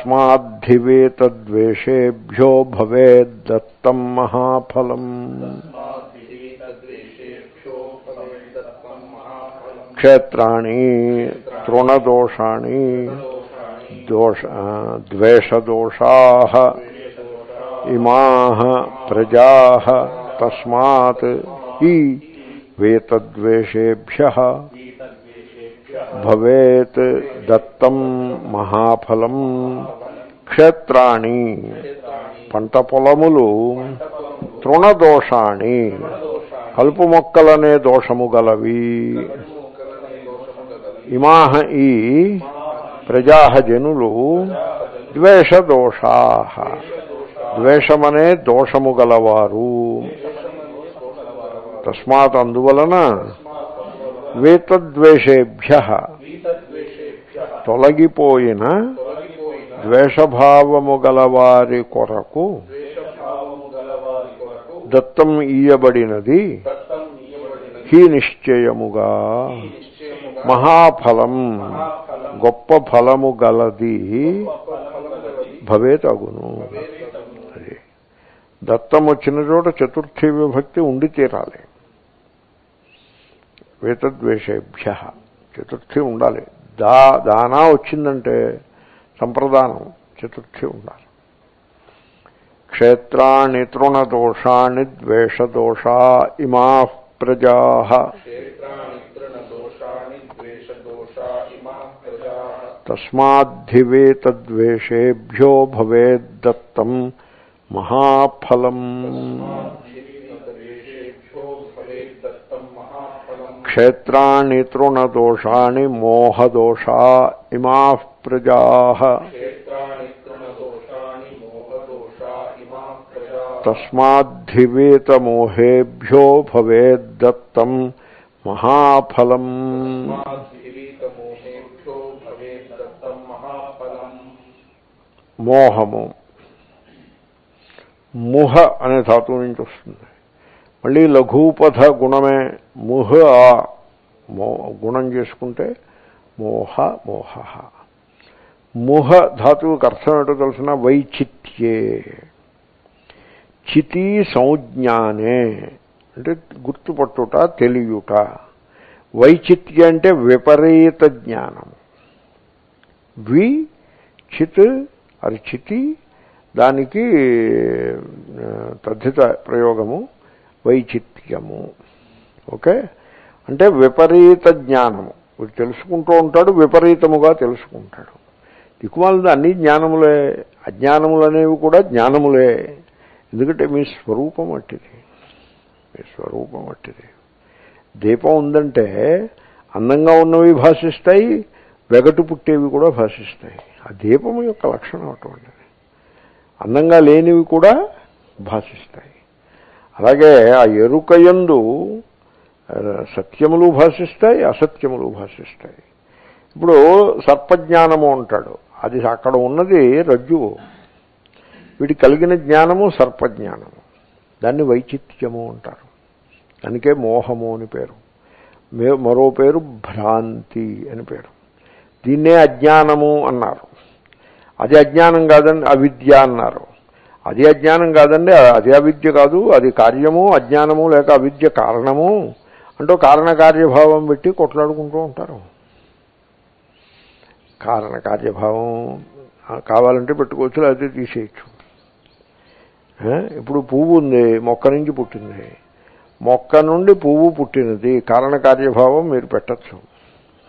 తస్మాద్ధివేతద్వేషేభ్యో భవేద్దత్తం మహాఫలం తస్మాద్విధీతద్వేషేభ్యో భవేద్దత్తం మహాఫలం క్షేత్రాణి తృణదోషాణి దోషాణి దోష ద్వేషదోషా ద్వేషదోషా ఇమా ప్రజా తస్మాత్ ఈ వేతద్వేషేభ్య వీతద్వేషేభ్య భవేత్ దత్తం మహాఫలం క్షేత్రాణి క్షేత్రాణి పంట పొలములు పంటఫలములు తృణదోషాణి దోషాణి కలుపు మొక్కలనే దోషము గలవి మొక్కలనే దోషము గలవి ఇమాహ ఈ ప్రజా జనులు ద్వేషదోషా ద్వేషమనే దోషము గలవారు తస్మాత్ అందువలన వేతద్వేషేభ్య వీతద్వేషేభ్య తొలగిపోయిన తొలగిపోయిన ద్వేషభావము గలవారి కొరకు ద్వేషభావము గలవారి కొరకు దత్తం ఇయ్యబడినది దత్తం నీయబడినది హీ నిశ్చయముగా నిశ్చయముగా మహాఫలం మహాఫలం గొప్ప ఫలము గలది ఫలము గలది భవేతగును అది దత్తం వచ్చిన చోట చతుర్థి విభక్తి ఉండి తీరాలి వేతద్వేషేభ్య చతుర్థి ఉండాలి దా దానా వచ్చిందంటే సంప్రదానం చతుర్థి ఉండాలి క్షేత్రాణి తృణదోషాణి ద్వేషదోషా ఇమా ప్రజా క్షేత్రాణి తృణదోషాణి ద్వేషదోషా ఇమా ప్రజా తస్మాద్ధివేతద్వేషేభ్యో భవేద్దత్తం మహాఫలం ద్వేషేభ్యో భవేద్దత్తం మహాఫలం క్షేత్రాణి తృణదోషాణి మోహదోషా ఇమా ప్రజా క్షేత్రాణి తృణదోషాని మోహదోషా ఇమా ప్రజా తస్మాద్ధివేతమోహేభ్యో భవేద్దత్తం మహాఫలం తస్మాద్విరీతమోహేభ్యో భవేద్దత్తం మహాఫలం మోహము ముహ అనే ధాతువు నుంచి వస్తుంది మళ్ళీ లఘూపథ గుణమే ముహ మో గుణం చేసుకుంటే మోహ మోహ ముహ ధాతువుకి అర్థం ఏంటో తెలిసిన వైచిత్యే చితి సంజ్ఞానే అంటే గుర్తుపట్టుట తెలియుట వైచిత్య అంటే విపరీత జ్ఞానం వి చిత్ అది చితి దానికి ఆ, తద్ధిత ప్రయోగము వైచిత్యము ఓకే అంటే విపరీత జ్ఞానము వీడు తెలుసుకుంటూ ఉంటాడు విపరీతముగా తెలుసుకుంటాడు దిక్కుమాలది అన్ని జ్ఞానములే అజ్ఞానములు అనేవి కూడా జ్ఞానములే ఎందుకంటే మీ స్వరూపం అట్టిది మీ స్వరూపం అట్టిది దీపం ఉందంటే అందంగా ఉన్నవి భాషిస్తాయి వెగటు పుట్టేవి కూడా భాషిస్తాయి ఆ దీపం యొక్క లక్షణం అటువంటిది అందంగా లేనివి కూడా భాషిస్తాయి అలాగే ఆ ఎరుకయందు ఆ, సత్యములు భాషిస్తాయి అసత్యములు భాషిస్తాయి ఇప్పుడు సర్పజ్ఞానము అంటాడు అది అక్కడ ఉన్నది రజ్జువు వీడి కలిగిన జ్ఞానము సర్పజ్ఞానము దాన్ని వైచిత్యము అంటారు దానికే మోహము అని పేరు మే- మరో పేరు భ్రాంతి అని పేరు దీన్నే అజ్ఞానము అన్నారు అది అజ్ఞానం కాదండి అవిద్య అన్నారు అది అజ్ఞానం కాదండి అది అవిద్య కాదు అది కార్యము అజ్ఞానము లేక అవిద్య కారణము అంటూ కారణకార్యభావం పెట్టి కొట్లాడుకుంటూ ఉంటారు కారణకార్యభావం ఆ, కావాలంటే పెట్టుకోవచ్చు లేకపోతే తీసేయచ్చు ఆ, ఇప్పుడు పువ్వు ఉంది మొక్క నుంచి పుట్టింది మొక్క నుండి పువ్వు పుట్టినది కారణకార్యభావం మీరు పెట్టచ్చు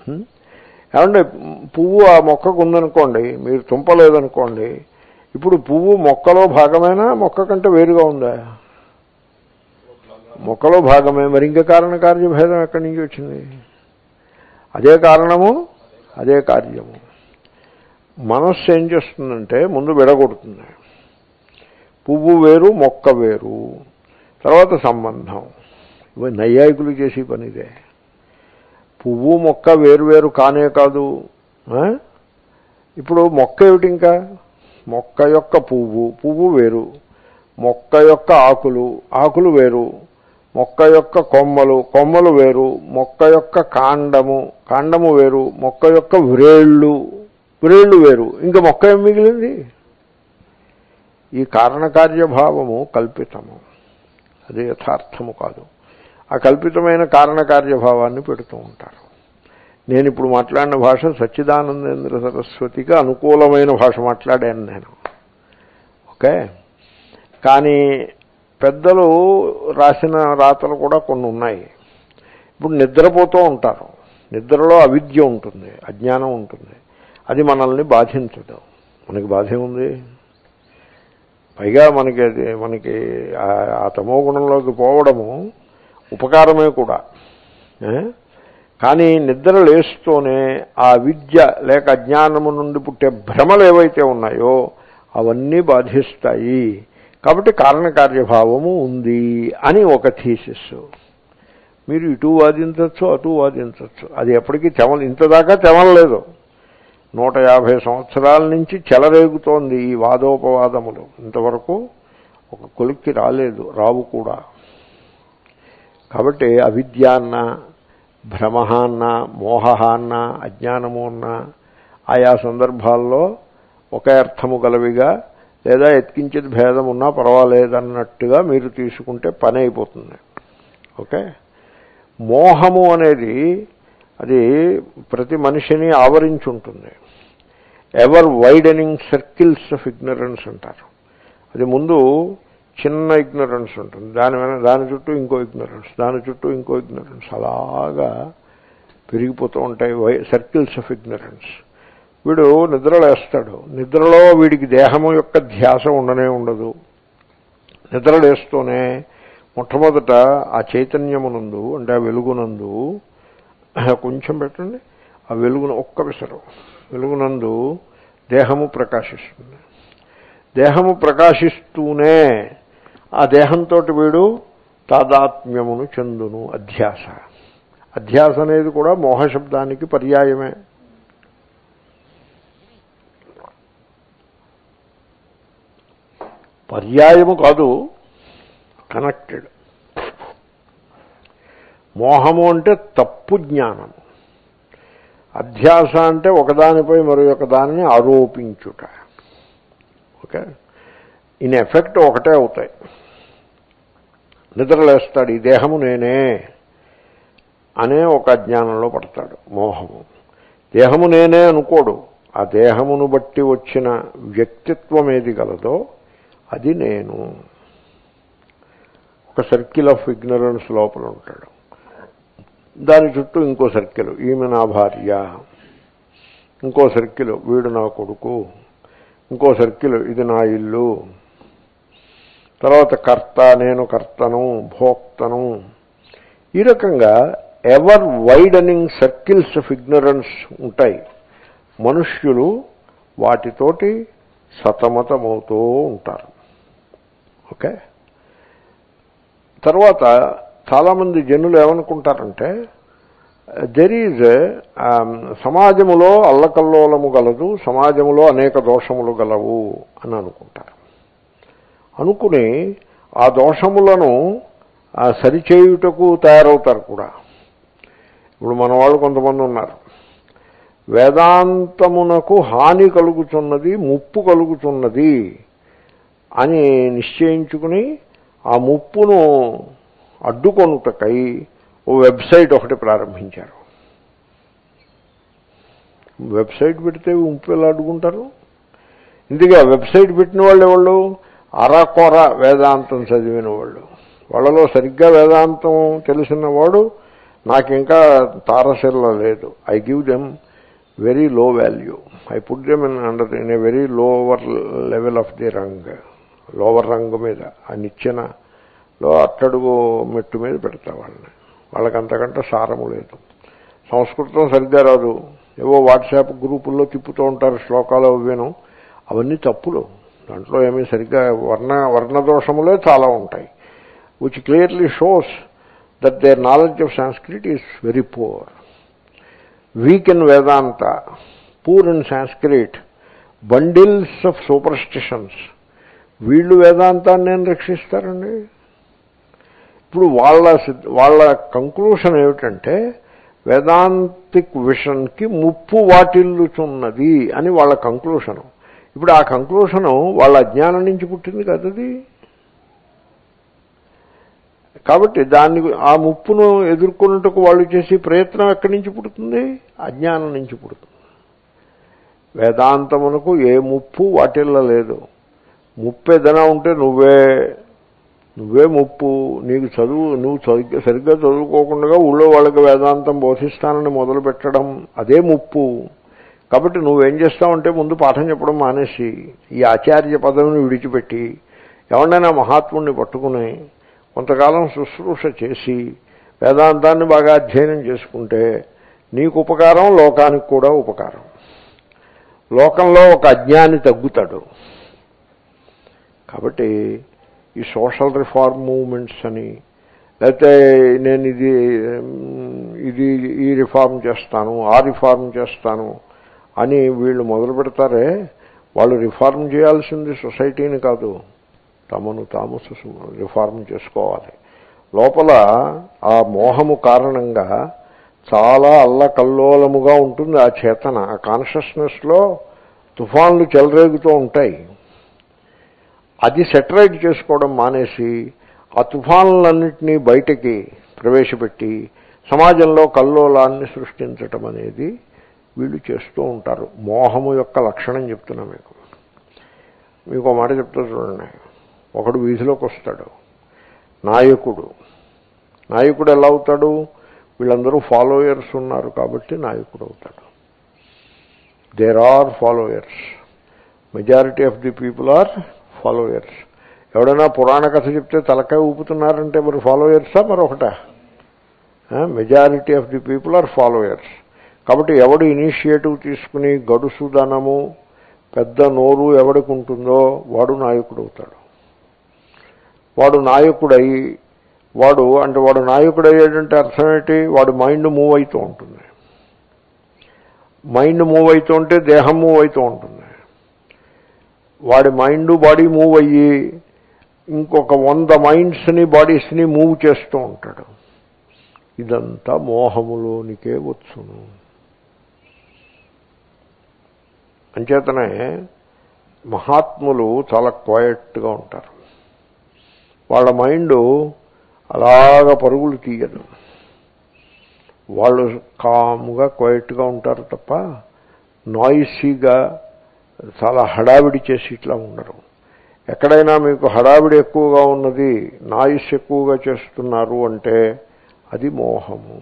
హ్మ్? ఏమంటే పువ్వు ఆ మొక్కకు ఉందనుకోండి మీరు తుంపలేదనుకోండి ఇప్పుడు పువ్వు మొక్కలో భాగమేనా మొక్క కంటే వేరుగా ఉందా మొక్కలో భాగమే మరి ఇంకా కారణ కార్యభేదం ఎక్కడి నుంచి వచ్చింది అదే కారణము అదే కార్యము మనస్సు ఏం చేస్తుందంటే ముందు విడగొడుతుంది పువ్వు వేరు మొక్క వేరు తర్వాత సంబంధం ఇవి నైయాయికులు చేసే పని ఇదే పువ్వు మొక్క వేరు వేరు కానే కాదు ఆ? ఇప్పుడు మొక్క ఏమిటి ఇంకా మొక్క యొక్క పువ్వు పువ్వు వేరు మొక్క యొక్క ఆకులు ఆకులు వేరు మొక్క యొక్క కొమ్మలు కొమ్మలు వేరు మొక్క యొక్క కాండము కాండము వేరు మొక్క యొక్క వ్రేళ్ళు వ్రేళ్ళు వేరు ఇంకా మొక్క ఏం మిగిలింది ఈ కారణకార్యభావము కల్పితము అది యథార్థము కాదు ఆ కల్పితమైన కారణకార్యభావాన్ని పెడుతూ ఉంటారు నేను ఇప్పుడు మాట్లాడిన భాష సచ్చిదానందేంద్ర సరస్వతికి అనుకూలమైన భాష మాట్లాడాను నేను ఓకే కానీ పెద్దలు రాసిన రాతలు కూడా కొన్ని ఉన్నాయి ఇప్పుడు నిద్రపోతూ ఉంటారు నిద్రలో అవిద్య ఉంటుంది అజ్ఞానం ఉంటుంది అది మనల్ని బాధించదు మనకి బాధ ఏముంది పైగా మనకి అది మనకి ఆ- ఆ తమో గుణంలోకి పోవడము ఉపకారమే కూడా ఏ? కానీ నిద్ర లేస్తూనే ఆ విద్య లేక అజ్ఞానము నుండి పుట్టే భ్రమలు ఏవైతే ఉన్నాయో అవన్నీ బాధిస్తాయి కాబట్టి కారణకార్యభావము ఉంది అని ఒక థీసిస్ మీరు ఇటు వాదించవచ్చు అటు వాదించవచ్చు అది ఎప్పటికీ చెమ ఇంతదాకా చెమలలేదు నూట యాభై సంవత్సరాల నుంచి చెలరేగుతోంది ఈ వాదోపవాదములు ఇంతవరకు ఒక కొలిక్కి రాలేదు రావు కూడా కాబట్టి అవిద్య అన్న భ్రమ అన్న మోహ అన్న అజ్ఞానము అన్న ఆయా సందర్భాల్లో ఒకే అర్థము గలవిగా లేదా ఎత్కించేది భేదం ఉన్నా పర్వాలేదన్నట్టుగా మీరు తీసుకుంటే పని అయిపోతుంది ఓకే మోహము అనేది అది ప్రతి మనిషిని ఆవరించి ఉంటుంది ever widening circles of ignorance అంటారు అది ముందు చిన్న ఇగ్నరెన్స్ ఉంటుంది దాని వెన దాని చుట్టూ ఇంకో ఇగ్నరెన్స్ దాని చుట్టూ ఇంకో ఇగ్నరెన్స్ అలాగా పెరిగిపోతూ ఉంటాయి వై సర్కిల్స్ ఆఫ్ ఇగ్నరెన్స్ వీడు నిద్రలేస్తాడు నిద్రలో వీడికి దేహము యొక్క ధ్యాస ఉండనే ఉండదు నిద్రలేస్తూనే మొట్టమొదట ఆ చైతన్యమునందు అంటే ఆ వెలుగునందు కొంచెం పెట్టండి ఆ వెలుగును ఒక్క విసరు వెలుగునందు దేహము ప్రకాశిస్తుంది దేహము ప్రకాశిస్తూనే ఆ దేహంతో వీడు తాదాత్మ్యమును చెందును అధ్యాస అధ్యాస అనేది కూడా మోహశబ్దానికి పర్యాయమే పర్యాయము కాదు కనెక్టెడ్ మోహము అంటే తప్పు జ్ఞానము అధ్యాస అంటే ఒకదానిపై మరి ఒక దానిని ఆరోపించుట ఓకే ఇన్ ఎఫెక్ట్ ఒకటే అవుతాయి నిద్రలేస్తాడు ఈ దేహము నేనే అనే ఒక అజ్ఞానంలో పడతాడు మోహము దేహము నేనే అనుకోడు ఆ దేహమును బట్టి వచ్చిన వ్యక్తిత్వం ఏది గలదో అది నేను ఒక సర్కిల్ ఆఫ్ ఇగ్నరెన్స్ లోపల ఉంటాడు దాని చుట్టూ ఇంకో సర్కిల్ ఈమె నా భార్య ఇంకో సర్కిల్ వీడు నా కొడుకు ఇంకో సర్కిల్ ఇది నా ఇల్లు తర్వాత కర్త నేను కర్తను భోక్తను ఈ రకంగా ever widening circles of ignorance ఉంటాయి మనుష్యులు వాటితోటి సతమతమవుతూ ఉంటారు ఓకే తర్వాత చాలామంది జనులు ఏమనుకుంటారంటే దెర్ ఈజ్ సమాజములో అల్లకల్లోలము గలదు సమాజములో అనేక దోషములు గలవు అని అనుకుంటారు అనుకుని ఆ దోషములను ఆ సరిచేయుటకు తయారవుతారు కూడా ఇప్పుడు మన వాళ్ళు కొంతమంది ఉన్నారు వేదాంతమునకు హాని కలుగుతున్నది ముప్పు కలుగుతున్నది అని నిశ్చయించుకుని ఆ ముప్పును అడ్డుకొనుటకై ఓ వెబ్సైట్ ఒకటి ప్రారంభించారు వెబ్సైట్ పెడితే ముప్పు ఎలా అడ్డుకుంటారు ఇందుకే ఆ వెబ్సైట్ పెట్టిన వాళ్ళు ఎవళ్ళు అరకొర వేదాంతం చదివిన వాళ్ళు వాళ్ళలో సరిగ్గా వేదాంతం తెలిసిన వాడు నాకు ఇంకా తారసిల్ల లేదు I give them very low value I put them in under in a very lower level of the rung lower rung మీద ఆ నిచ్చెనలో అట్టడుగు మెట్టు మీద పెడతా వాళ్ళని వాళ్ళకి అంతకంటే సారము లేదు సంస్కృతం సరిగ్గా రాదు ఏవో వాట్సాప్ గ్రూపుల్లో తిప్పుతూ ఉంటారు శ్లోకాలు అవేను అవన్నీ తప్పులు దాంట్లో ఏమీ సరిగ్గా వర్ణ వర్ణదోషములే చాలా ఉంటాయి which clearly shows that their knowledge of Sanskrit is very poor weak in Vedanta poor in Sanskrit bundles of superstitions వీళ్ళు వేదాంతాన్ని నేను రక్షిస్తారండి ఇప్పుడు వాళ్ళ సిద్- వాళ్ళ కంక్లూషన్ ఏమిటంటే వేదాంతిక్ విషన్కి ముప్పు వాటిల్లుచున్నది అని వాళ్ళ కంక్లూషను ఇప్పుడు ఆ కంక్లూషను వాళ్ళ అజ్ఞానం నుంచి పుట్టింది కదది కాబట్టి దాన్ని ఆ ముప్పును ఎదుర్కొన్నట్టుకు వాళ్ళు చేసే ప్రయత్నం ఎక్కడి నుంచి పుడుతుంది అజ్ఞానం నుంచి పుడుతుంది వేదాంతమునకు ఏ ముప్పు వాటిల్లో లేదు ముప్పు ఏదైనా ఉంటే నువ్వే నువ్వే ముప్పు నీకు చదువు నువ్వు సరిగ్గా సరిగ్గా చదువుకోకుండా ఊళ్ళో వాళ్ళకి వేదాంతం బోధిస్తానని మొదలు పెట్టడం అదే ముప్పు కాబట్టి నువ్వేం చేస్తావంటే ముందు పాఠం చెప్పడం మానేసి ఈ ఆచార్య పదవిని విడిచిపెట్టి ఎవరినైనా మహాత్ముడిని పట్టుకుని కొంతకాలం శుశ్రూష చేసి వేదాంతాన్ని బాగా అధ్యయనం చేసుకుంటే నీకు ఉపకారం లోకానికి కూడా ఉపకారం లోకంలో ఒక అజ్ఞాని తగ్గుతాడు కాబట్టి ఈ సోషల్ రిఫార్మ్ మూవ్మెంట్స్ అని లేకపోతే నేను ఇది ఉమ్, ఇది ఈ రిఫార్మ్ చేస్తాను ఆ రిఫార్మ్ చేస్తాను అని వీళ్ళు మొదలు పెడతారే వాళ్ళు రిఫార్మ్ చేయాల్సింది సొసైటీని కాదు తమను తాము సుసు- రిఫార్మ్ చేసుకోవాలి లోపల ఆ మోహము కారణంగా చాలా అల్లకల్లోలముగా ఉంటుంది ఆ చేతన ఆ కాన్షియస్నెస్లో తుఫాన్లు చెలరేగుతూ ఉంటాయి అది సెటరైట్ చేసుకోవడం మానేసి ఆ తుఫాన్లన్నింటినీ బయటికి ప్రవేశపెట్టి సమాజంలో కల్లోలాన్ని సృష్టించటం అనేది వీళ్ళు చేస్తూ ఉంటారు మోహము యొక్క లక్షణం చెప్తున్నా మీకు మీకు ఒక మాట చెప్తా చూడండి ఒకడు వీధిలోకి వస్తాడు నాయకుడు నాయకుడు ఎలా అవుతాడు వీళ్ళందరూ ఫాలోయర్స్ ఉన్నారు కాబట్టి నాయకుడు అవుతాడు there are followers majority of the people are followers ఎవడైనా పురాణ కథ చెప్తే తలకాయ ఊపుతున్నారంటే మరి ఫాలోయర్సా మరొకటా majority of the people are followers కాబట్టి ఎవడు ఇనిషియేటివ్ తీసుకుని గడుసుదనము పెద్ద నోరు ఎవడికి ఉంటుందో వాడు నాయకుడు అవుతాడు వాడు నాయకుడై వాడు అంటే వాడు నాయకుడు అయ్యాడంటే అర్థం ఏంటి వాడు మైండ్ మూవ్ అవుతూ ఉంటుంది మైండ్ మూవ్ అవుతూ ఉంటే దేహం మూవ్ అవుతూ ఉంటుంది వాడి మైండ్ బాడీ మూవ్ అయ్యి ఇంకొక వంద మైండ్స్ని బాడీస్ని మూవ్ చేస్తూ ఉంటాడు ఇదంతా మోహములోనికే వచ్చును అంచేతనే మహాత్ములు చాలా క్వయట్గా ఉంటారు వాళ్ళ మైండ్ అలాగ పరుగులు తీయదు వాళ్ళు కాముగా క్వైట్గా ఉంటారు తప్ప నాయిసీగా చాలా హడావిడి చేసి ఇట్లా ఉండరు ఎక్కడైనా మీకు హడావిడి ఎక్కువగా ఉన్నది నాయిస్ ఎక్కువగా చేస్తున్నారు అంటే అది మోహము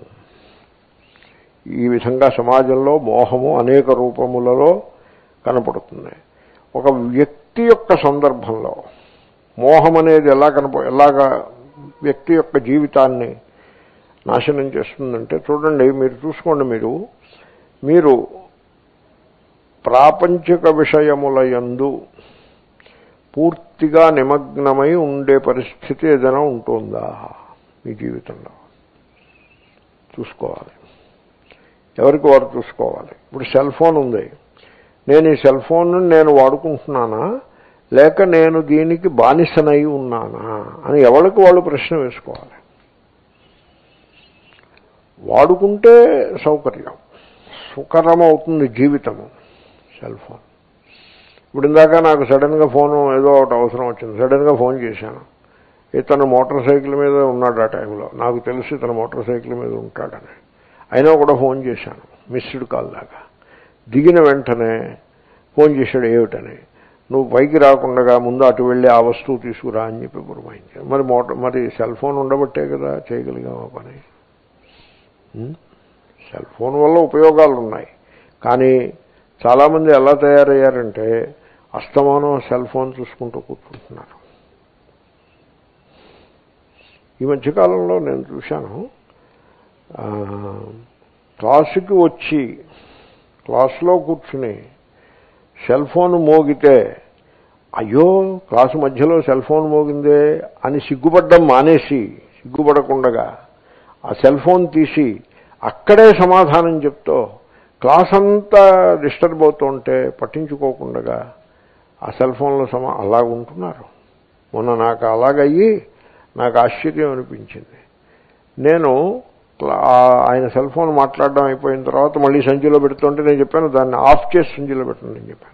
ఈ విధంగా సమాజంలో మోహము అనేక రూపములలో కనపడుతుంది ఒక వ్యక్తి యొక్క సందర్భంలో మోహం అనేది ఎలా కనప ఎలాగా వ్యక్తి యొక్క జీవితాన్ని నాశనం చేస్తుందంటే చూడండి మీరు చూసుకోండి మీరు మీరు ప్రాపంచిక విషయముల యందు పూర్తిగా నిమగ్నమై ఉండే పరిస్థితి ఏదైనా ఉంటుందా మీ జీవితంలో చూసుకోవాలి ఎవరికి వారు చూసుకోవాలి ఇప్పుడు సెల్ ఫోన్ ఉంది నేను ఈ సెల్ ఫోన్ నేను వాడుకుంటున్నానా లేక నేను దీనికి బానిసనై ఉన్నానా అని ఎవరికి వాళ్ళు ప్రశ్న వేసుకోవాలి వాడుకుంటే సౌకర్యం సుకరం అవుతుంది జీవితము సెల్ ఫోన్ ఇప్పుడు ఇందాక నాకు సడన్గా ఫోన్ ఏదో ఒకటి అవసరం వచ్చింది సడన్గా ఫోన్ చేశాను ఇతను మోటార్ సైకిల్ మీద ఉన్నాడు ఆ టైంలో నాకు తెలిసి ఇతను మోటార్ సైకిల్ మీద ఉంటాడని అయినా కూడా ఫోన్ చేశాను మిస్డ్ కాల్ దాకా దిగిన వెంటనే ఫోన్ చేశాడు ఏమిటని నువ్వు పైకి రాకుండా ముందు అటు వెళ్ళి ఆ వస్తువు తీసుకురా అని చెప్పి పురమాయించాను మరి మోటార్ మరి సెల్ ఫోన్ ఉండబట్టే కదా చేయగలిగాం ఆ పని ఉం? సెల్ ఫోన్ వల్ల ఉపయోగాలు ఉన్నాయి కానీ చాలామంది ఎలా తయారయ్యారంటే అస్తమానం సెల్ ఫోన్ చూసుకుంటూ కూర్చుంటున్నారు ఈ మధ్యకాలంలో నేను చూశాను ఆ, క్లాసుకి వచ్చి క్లాసులో కూర్చుని సెల్ ఫోన్ మోగితే అయ్యో క్లాసు మధ్యలో సెల్ ఫోన్ మోగిందే అని సిగ్గుపడ్డం మానేసి సిగ్గుపడకుండగా ఆ సెల్ ఫోన్ తీసి అక్కడే సమాధానం చెప్తూ క్లాస్ అంతా డిస్టర్బ్ అవుతుంటే పట్టించుకోకుండా ఆ సెల్ ఫోన్లో సమా అలా ఉంటున్నారు మొన్న నాకు అలాగయ్యి నాకు ఆశ్చర్యం అనిపించింది నేను క్లా- ఆ- ఆయన సెల్ ఫోన్ మాట్లాడడం అయిపోయిన తర్వాత మళ్ళీ సంచిలో పెడుతుంటే నేను చెప్పాను దాన్ని ఆఫ్ చేసి సంచిలో పెట్టండి నేను చెప్పాను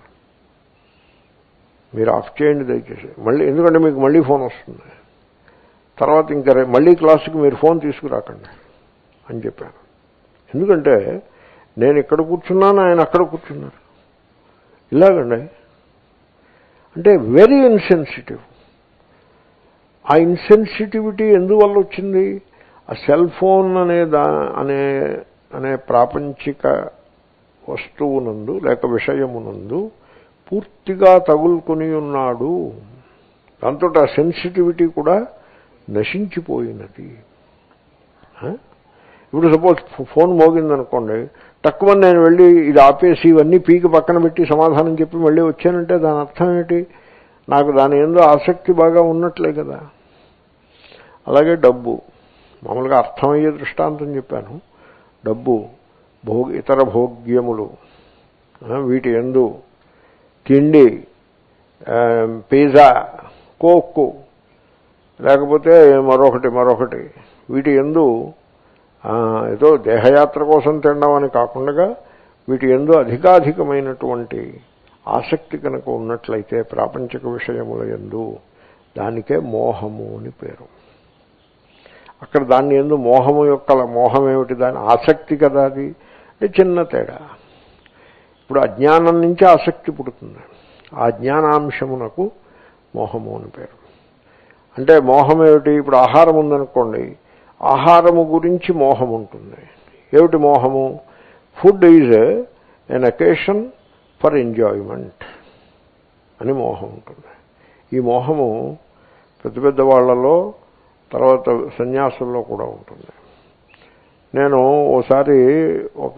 మీరు ఆఫ్ చేయండి దయచేసి మళ్ళీ ఎందుకంటే మీకు మళ్ళీ ఫోన్ వస్తుంది తర్వాత ఇంకా రే- మళ్ళీ క్లాసుకి మీరు ఫోన్ తీసుకురాకండి అని చెప్పాను ఎందుకంటే నేను ఇక్కడ కూర్చున్నాను ఆయన అక్కడ కూర్చున్నారు ఇలాగండి అంటే వెరీ ఇన్సెన్సిటివ్ ఆ ఇన్సెన్సిటివిటీ ఎందువల్ల వచ్చింది ఆ సెల్ ఫోన్ అనే దా అనే అనే ప్రాపంచిక వస్తువునందు లేక విషయమునందు పూర్తిగా తగులుకొని ఉన్నాడు దాంతో ఆ సెన్సిటివిటీ కూడా నశించిపోయినది ఆ? ఇప్పుడు సపోజ్ ఫోన్ మోగిందనుకోండి తక్కువ నేను వెళ్ళి ఇది ఆపేసి ఇవన్నీ పీకి పక్కన పెట్టి సమాధానం చెప్పి మళ్ళీ వచ్చానంటే దాని అర్థం ఏంటి నాకు దాని ఏందో ఆసక్తి బాగా ఉన్నట్లే కదా అలాగే డబ్బు మామూలుగా అర్థమయ్యే దృష్టాంతం చెప్పాను డబ్బు భోగ ఇతర భోగ్యములు ఆ, వీటి ఎందు తిండి ఆ, పిజ్జా కోక్కు లేకపోతే మరొకటి మరొకటి వీటి ఎందు ఆ, ఏదో దేహయాత్ర కోసం తినడం అని కాకుండా వీటి ఎందు అధికాధికమైనటువంటి ఆసక్తి కనుక ఉన్నట్లయితే ప్రాపంచిక విషయముల ఎందు దానికే మోహము అని పేరు అక్కడ దాన్ని ఎందు మోహము యొక్క మోహం ఏమిటి దాని ఆసక్తి కదా అది అంటే చిన్న తేడా ఇప్పుడు అజ్ఞానం నుంచి ఆసక్తి పుడుతుంది ఆ జ్ఞానాంశమునకు మోహము అని పేరు అంటే మోహం ఏమిటి ఇప్పుడు ఆహారం ఉందనుకోండి ఆహారము గురించి మోహం ఉంటుంది ఏమిటి మోహము food is an occasion for enjoyment అని మోహం ఉంటుంది ఈ మోహము పెద్ద పెద్ద వాళ్ళలో తర్వాత సన్యాసుల్లో కూడా ఉంటుంది నేను ఓసారి ఒక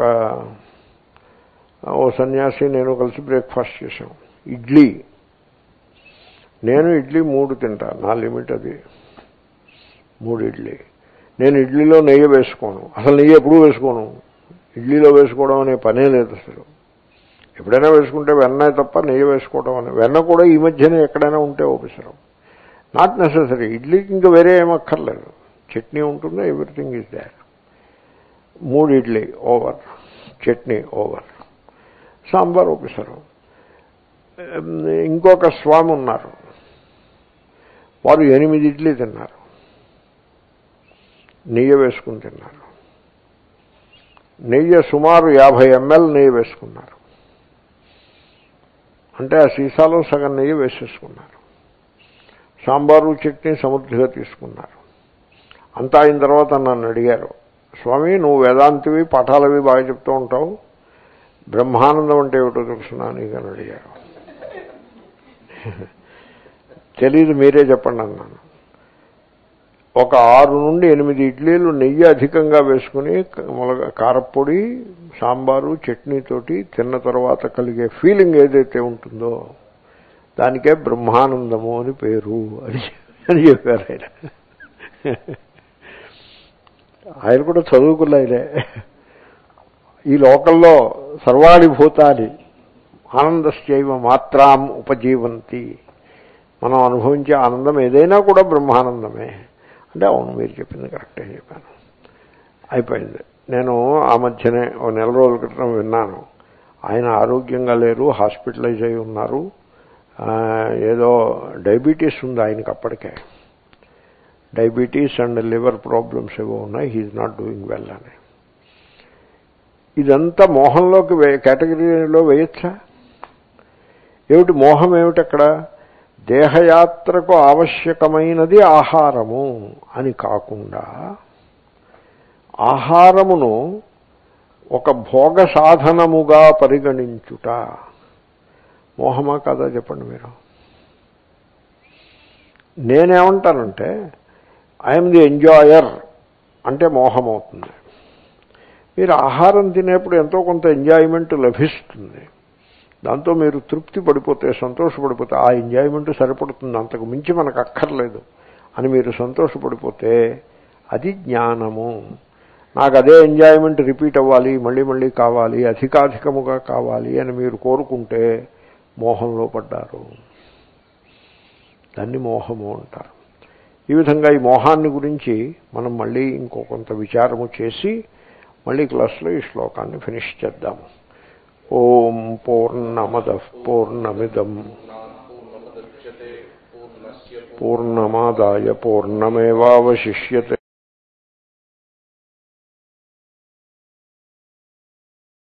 ఓ సన్యాసి నేను కలిసి బ్రేక్ఫాస్ట్ చేశాం ఇడ్లీ నేను ఇడ్లీ మూడు తింటా నా లిమిట్ అది మూడు ఇడ్లీ నేను ఇడ్లీలో నెయ్యి వేసుకోను అసలు నెయ్యి ఎప్పుడూ వేసుకోను ఇడ్లీలో వేసుకోవడం అనే పనే లేదు అసలు ఎప్పుడైనా వేసుకుంటే వెన్న తప్ప నెయ్యి వేసుకోవడం అని వెన్న కూడా ఈ మధ్యనే ఎక్కడైనా ఉంటే ఓపెసరం నాట్ నెససరీ ఇడ్లీకి ఇంకా వేరే ఏమక్కర్లేదు చట్నీ ఉంటుంది ఎవ్రీథింగ్ ఈజ్ దాట్ మూడు ఇడ్లీ ఓవర్ చట్నీ ఓవర్ సాంబార్ ఓపెసరం ఇంకొక స్వామి ఉన్నారు వారు ఎనిమిది ఇడ్లీ తిన్నారు నెయ్యి వేసుకుని తిన్నారు నెయ్యి సుమారు యాభై ఎంఎల్ నెయ్యి వేసుకున్నారు అంటే ఆ సీసాలో సగం నెయ్యి వేసేసుకున్నారు సాంబారు చట్నీ సమృద్ధిగా తీసుకున్నారు అంతా అయిన తర్వాత నన్ను అడిగారు స్వామి నువ్వు వేదాంతివి పాఠాలవి బాగా చెప్తూ ఉంటావు బ్రహ్మానందం అంటే ఏమిటో తెలుసునా నీకని అడిగారు తెలీదు మీరే చెప్పండి అన్నాను ఒక ఆరు నుండి ఎనిమిది ఇడ్లీలు నెయ్యి అధికంగా వేసుకుని మొలగ కారప్పొడి సాంబారు చట్నీతోటి తిన్న తర్వాత కలిగే ఫీలింగ్ ఏదైతే ఉంటుందో దానికే బ్రహ్మానందము అని పేరు అని అని చెప్పారు ఆయన ఆయన కూడా చదువుకున్న ఆయనే ఈ లోకంలో సర్వాణి భూతాన్ని ఆనందశ్చైవ మాత్రాం ఉపజీవంతి మనం అనుభవించే ఆనందం ఏదైనా కూడా బ్రహ్మానందమే అంటే అవును మీరు చెప్పింది కరెక్టే చెప్పాను అయిపోయింది నేను ఆ మధ్యనే ఓ నెల రోజుల క్రితం విన్నాను ఆయన ఆరోగ్యంగా లేరు హాస్పిటలైజ్ అయి ఉన్నారు ఆ, ఏదో డయాబెటీస్ ఉంది ఆయనకి అప్పటికే డయాబెటీస్ అండ్ లివర్ ప్రాబ్లమ్స్ ఏవో ఉన్నాయి హీఈ్ నాట్ డూయింగ్ వెల్ అని ఇదంతా మోహంలోకి వే కేటగిరీలో వేయచ్చా ఏమిటి మోహం ఏమిటి అక్కడ దేహయాత్రకు ఆవశ్యకమైనది ఆహారము అని కాకుండా ఆహారమును ఒక భోగ సాధనముగా పరిగణించుట మోహమా కాదా చెప్పండి మీరు నేనేమంటానంటే ఐఎమ్ ది ఎంజాయర్ అంటే మోహం అవుతుంది మీరు ఆహారం తినేప్పుడు ఎంతో కొంత ఎంజాయ్మెంట్ లభిస్తుంది దాంతో మీరు తృప్తి పడిపోతే సంతోషపడిపోతే ఆ ఎంజాయ్మెంట్ సరిపడుతుంది అంతకు మించి మనకు అక్కర్లేదు అని మీరు సంతోషపడిపోతే అది జ్ఞానము నాకు అదే ఎంజాయ్మెంట్ రిపీట్ అవ్వాలి మళ్ళీ మళ్ళీ కావాలి అధికాధికముగా కావాలి అని మీరు కోరుకుంటే మోహంలో పడ్డారు దాన్ని మోహము అంటారు ఈ విధంగా ఈ మోహాన్ని గురించి మనం మళ్ళీ ఇంకో కొంత విచారము చేసి మళ్ళీ క్లాస్లో ఈ శ్లోకాన్ని ఫినిష్ చేద్దాము ఓం పూర్ణమద పూర్ణమిదం పూర్ణముద్యతే పూర్ణస్య పూర్ణమాదాయ పూర్ణమేవాवशिष्यते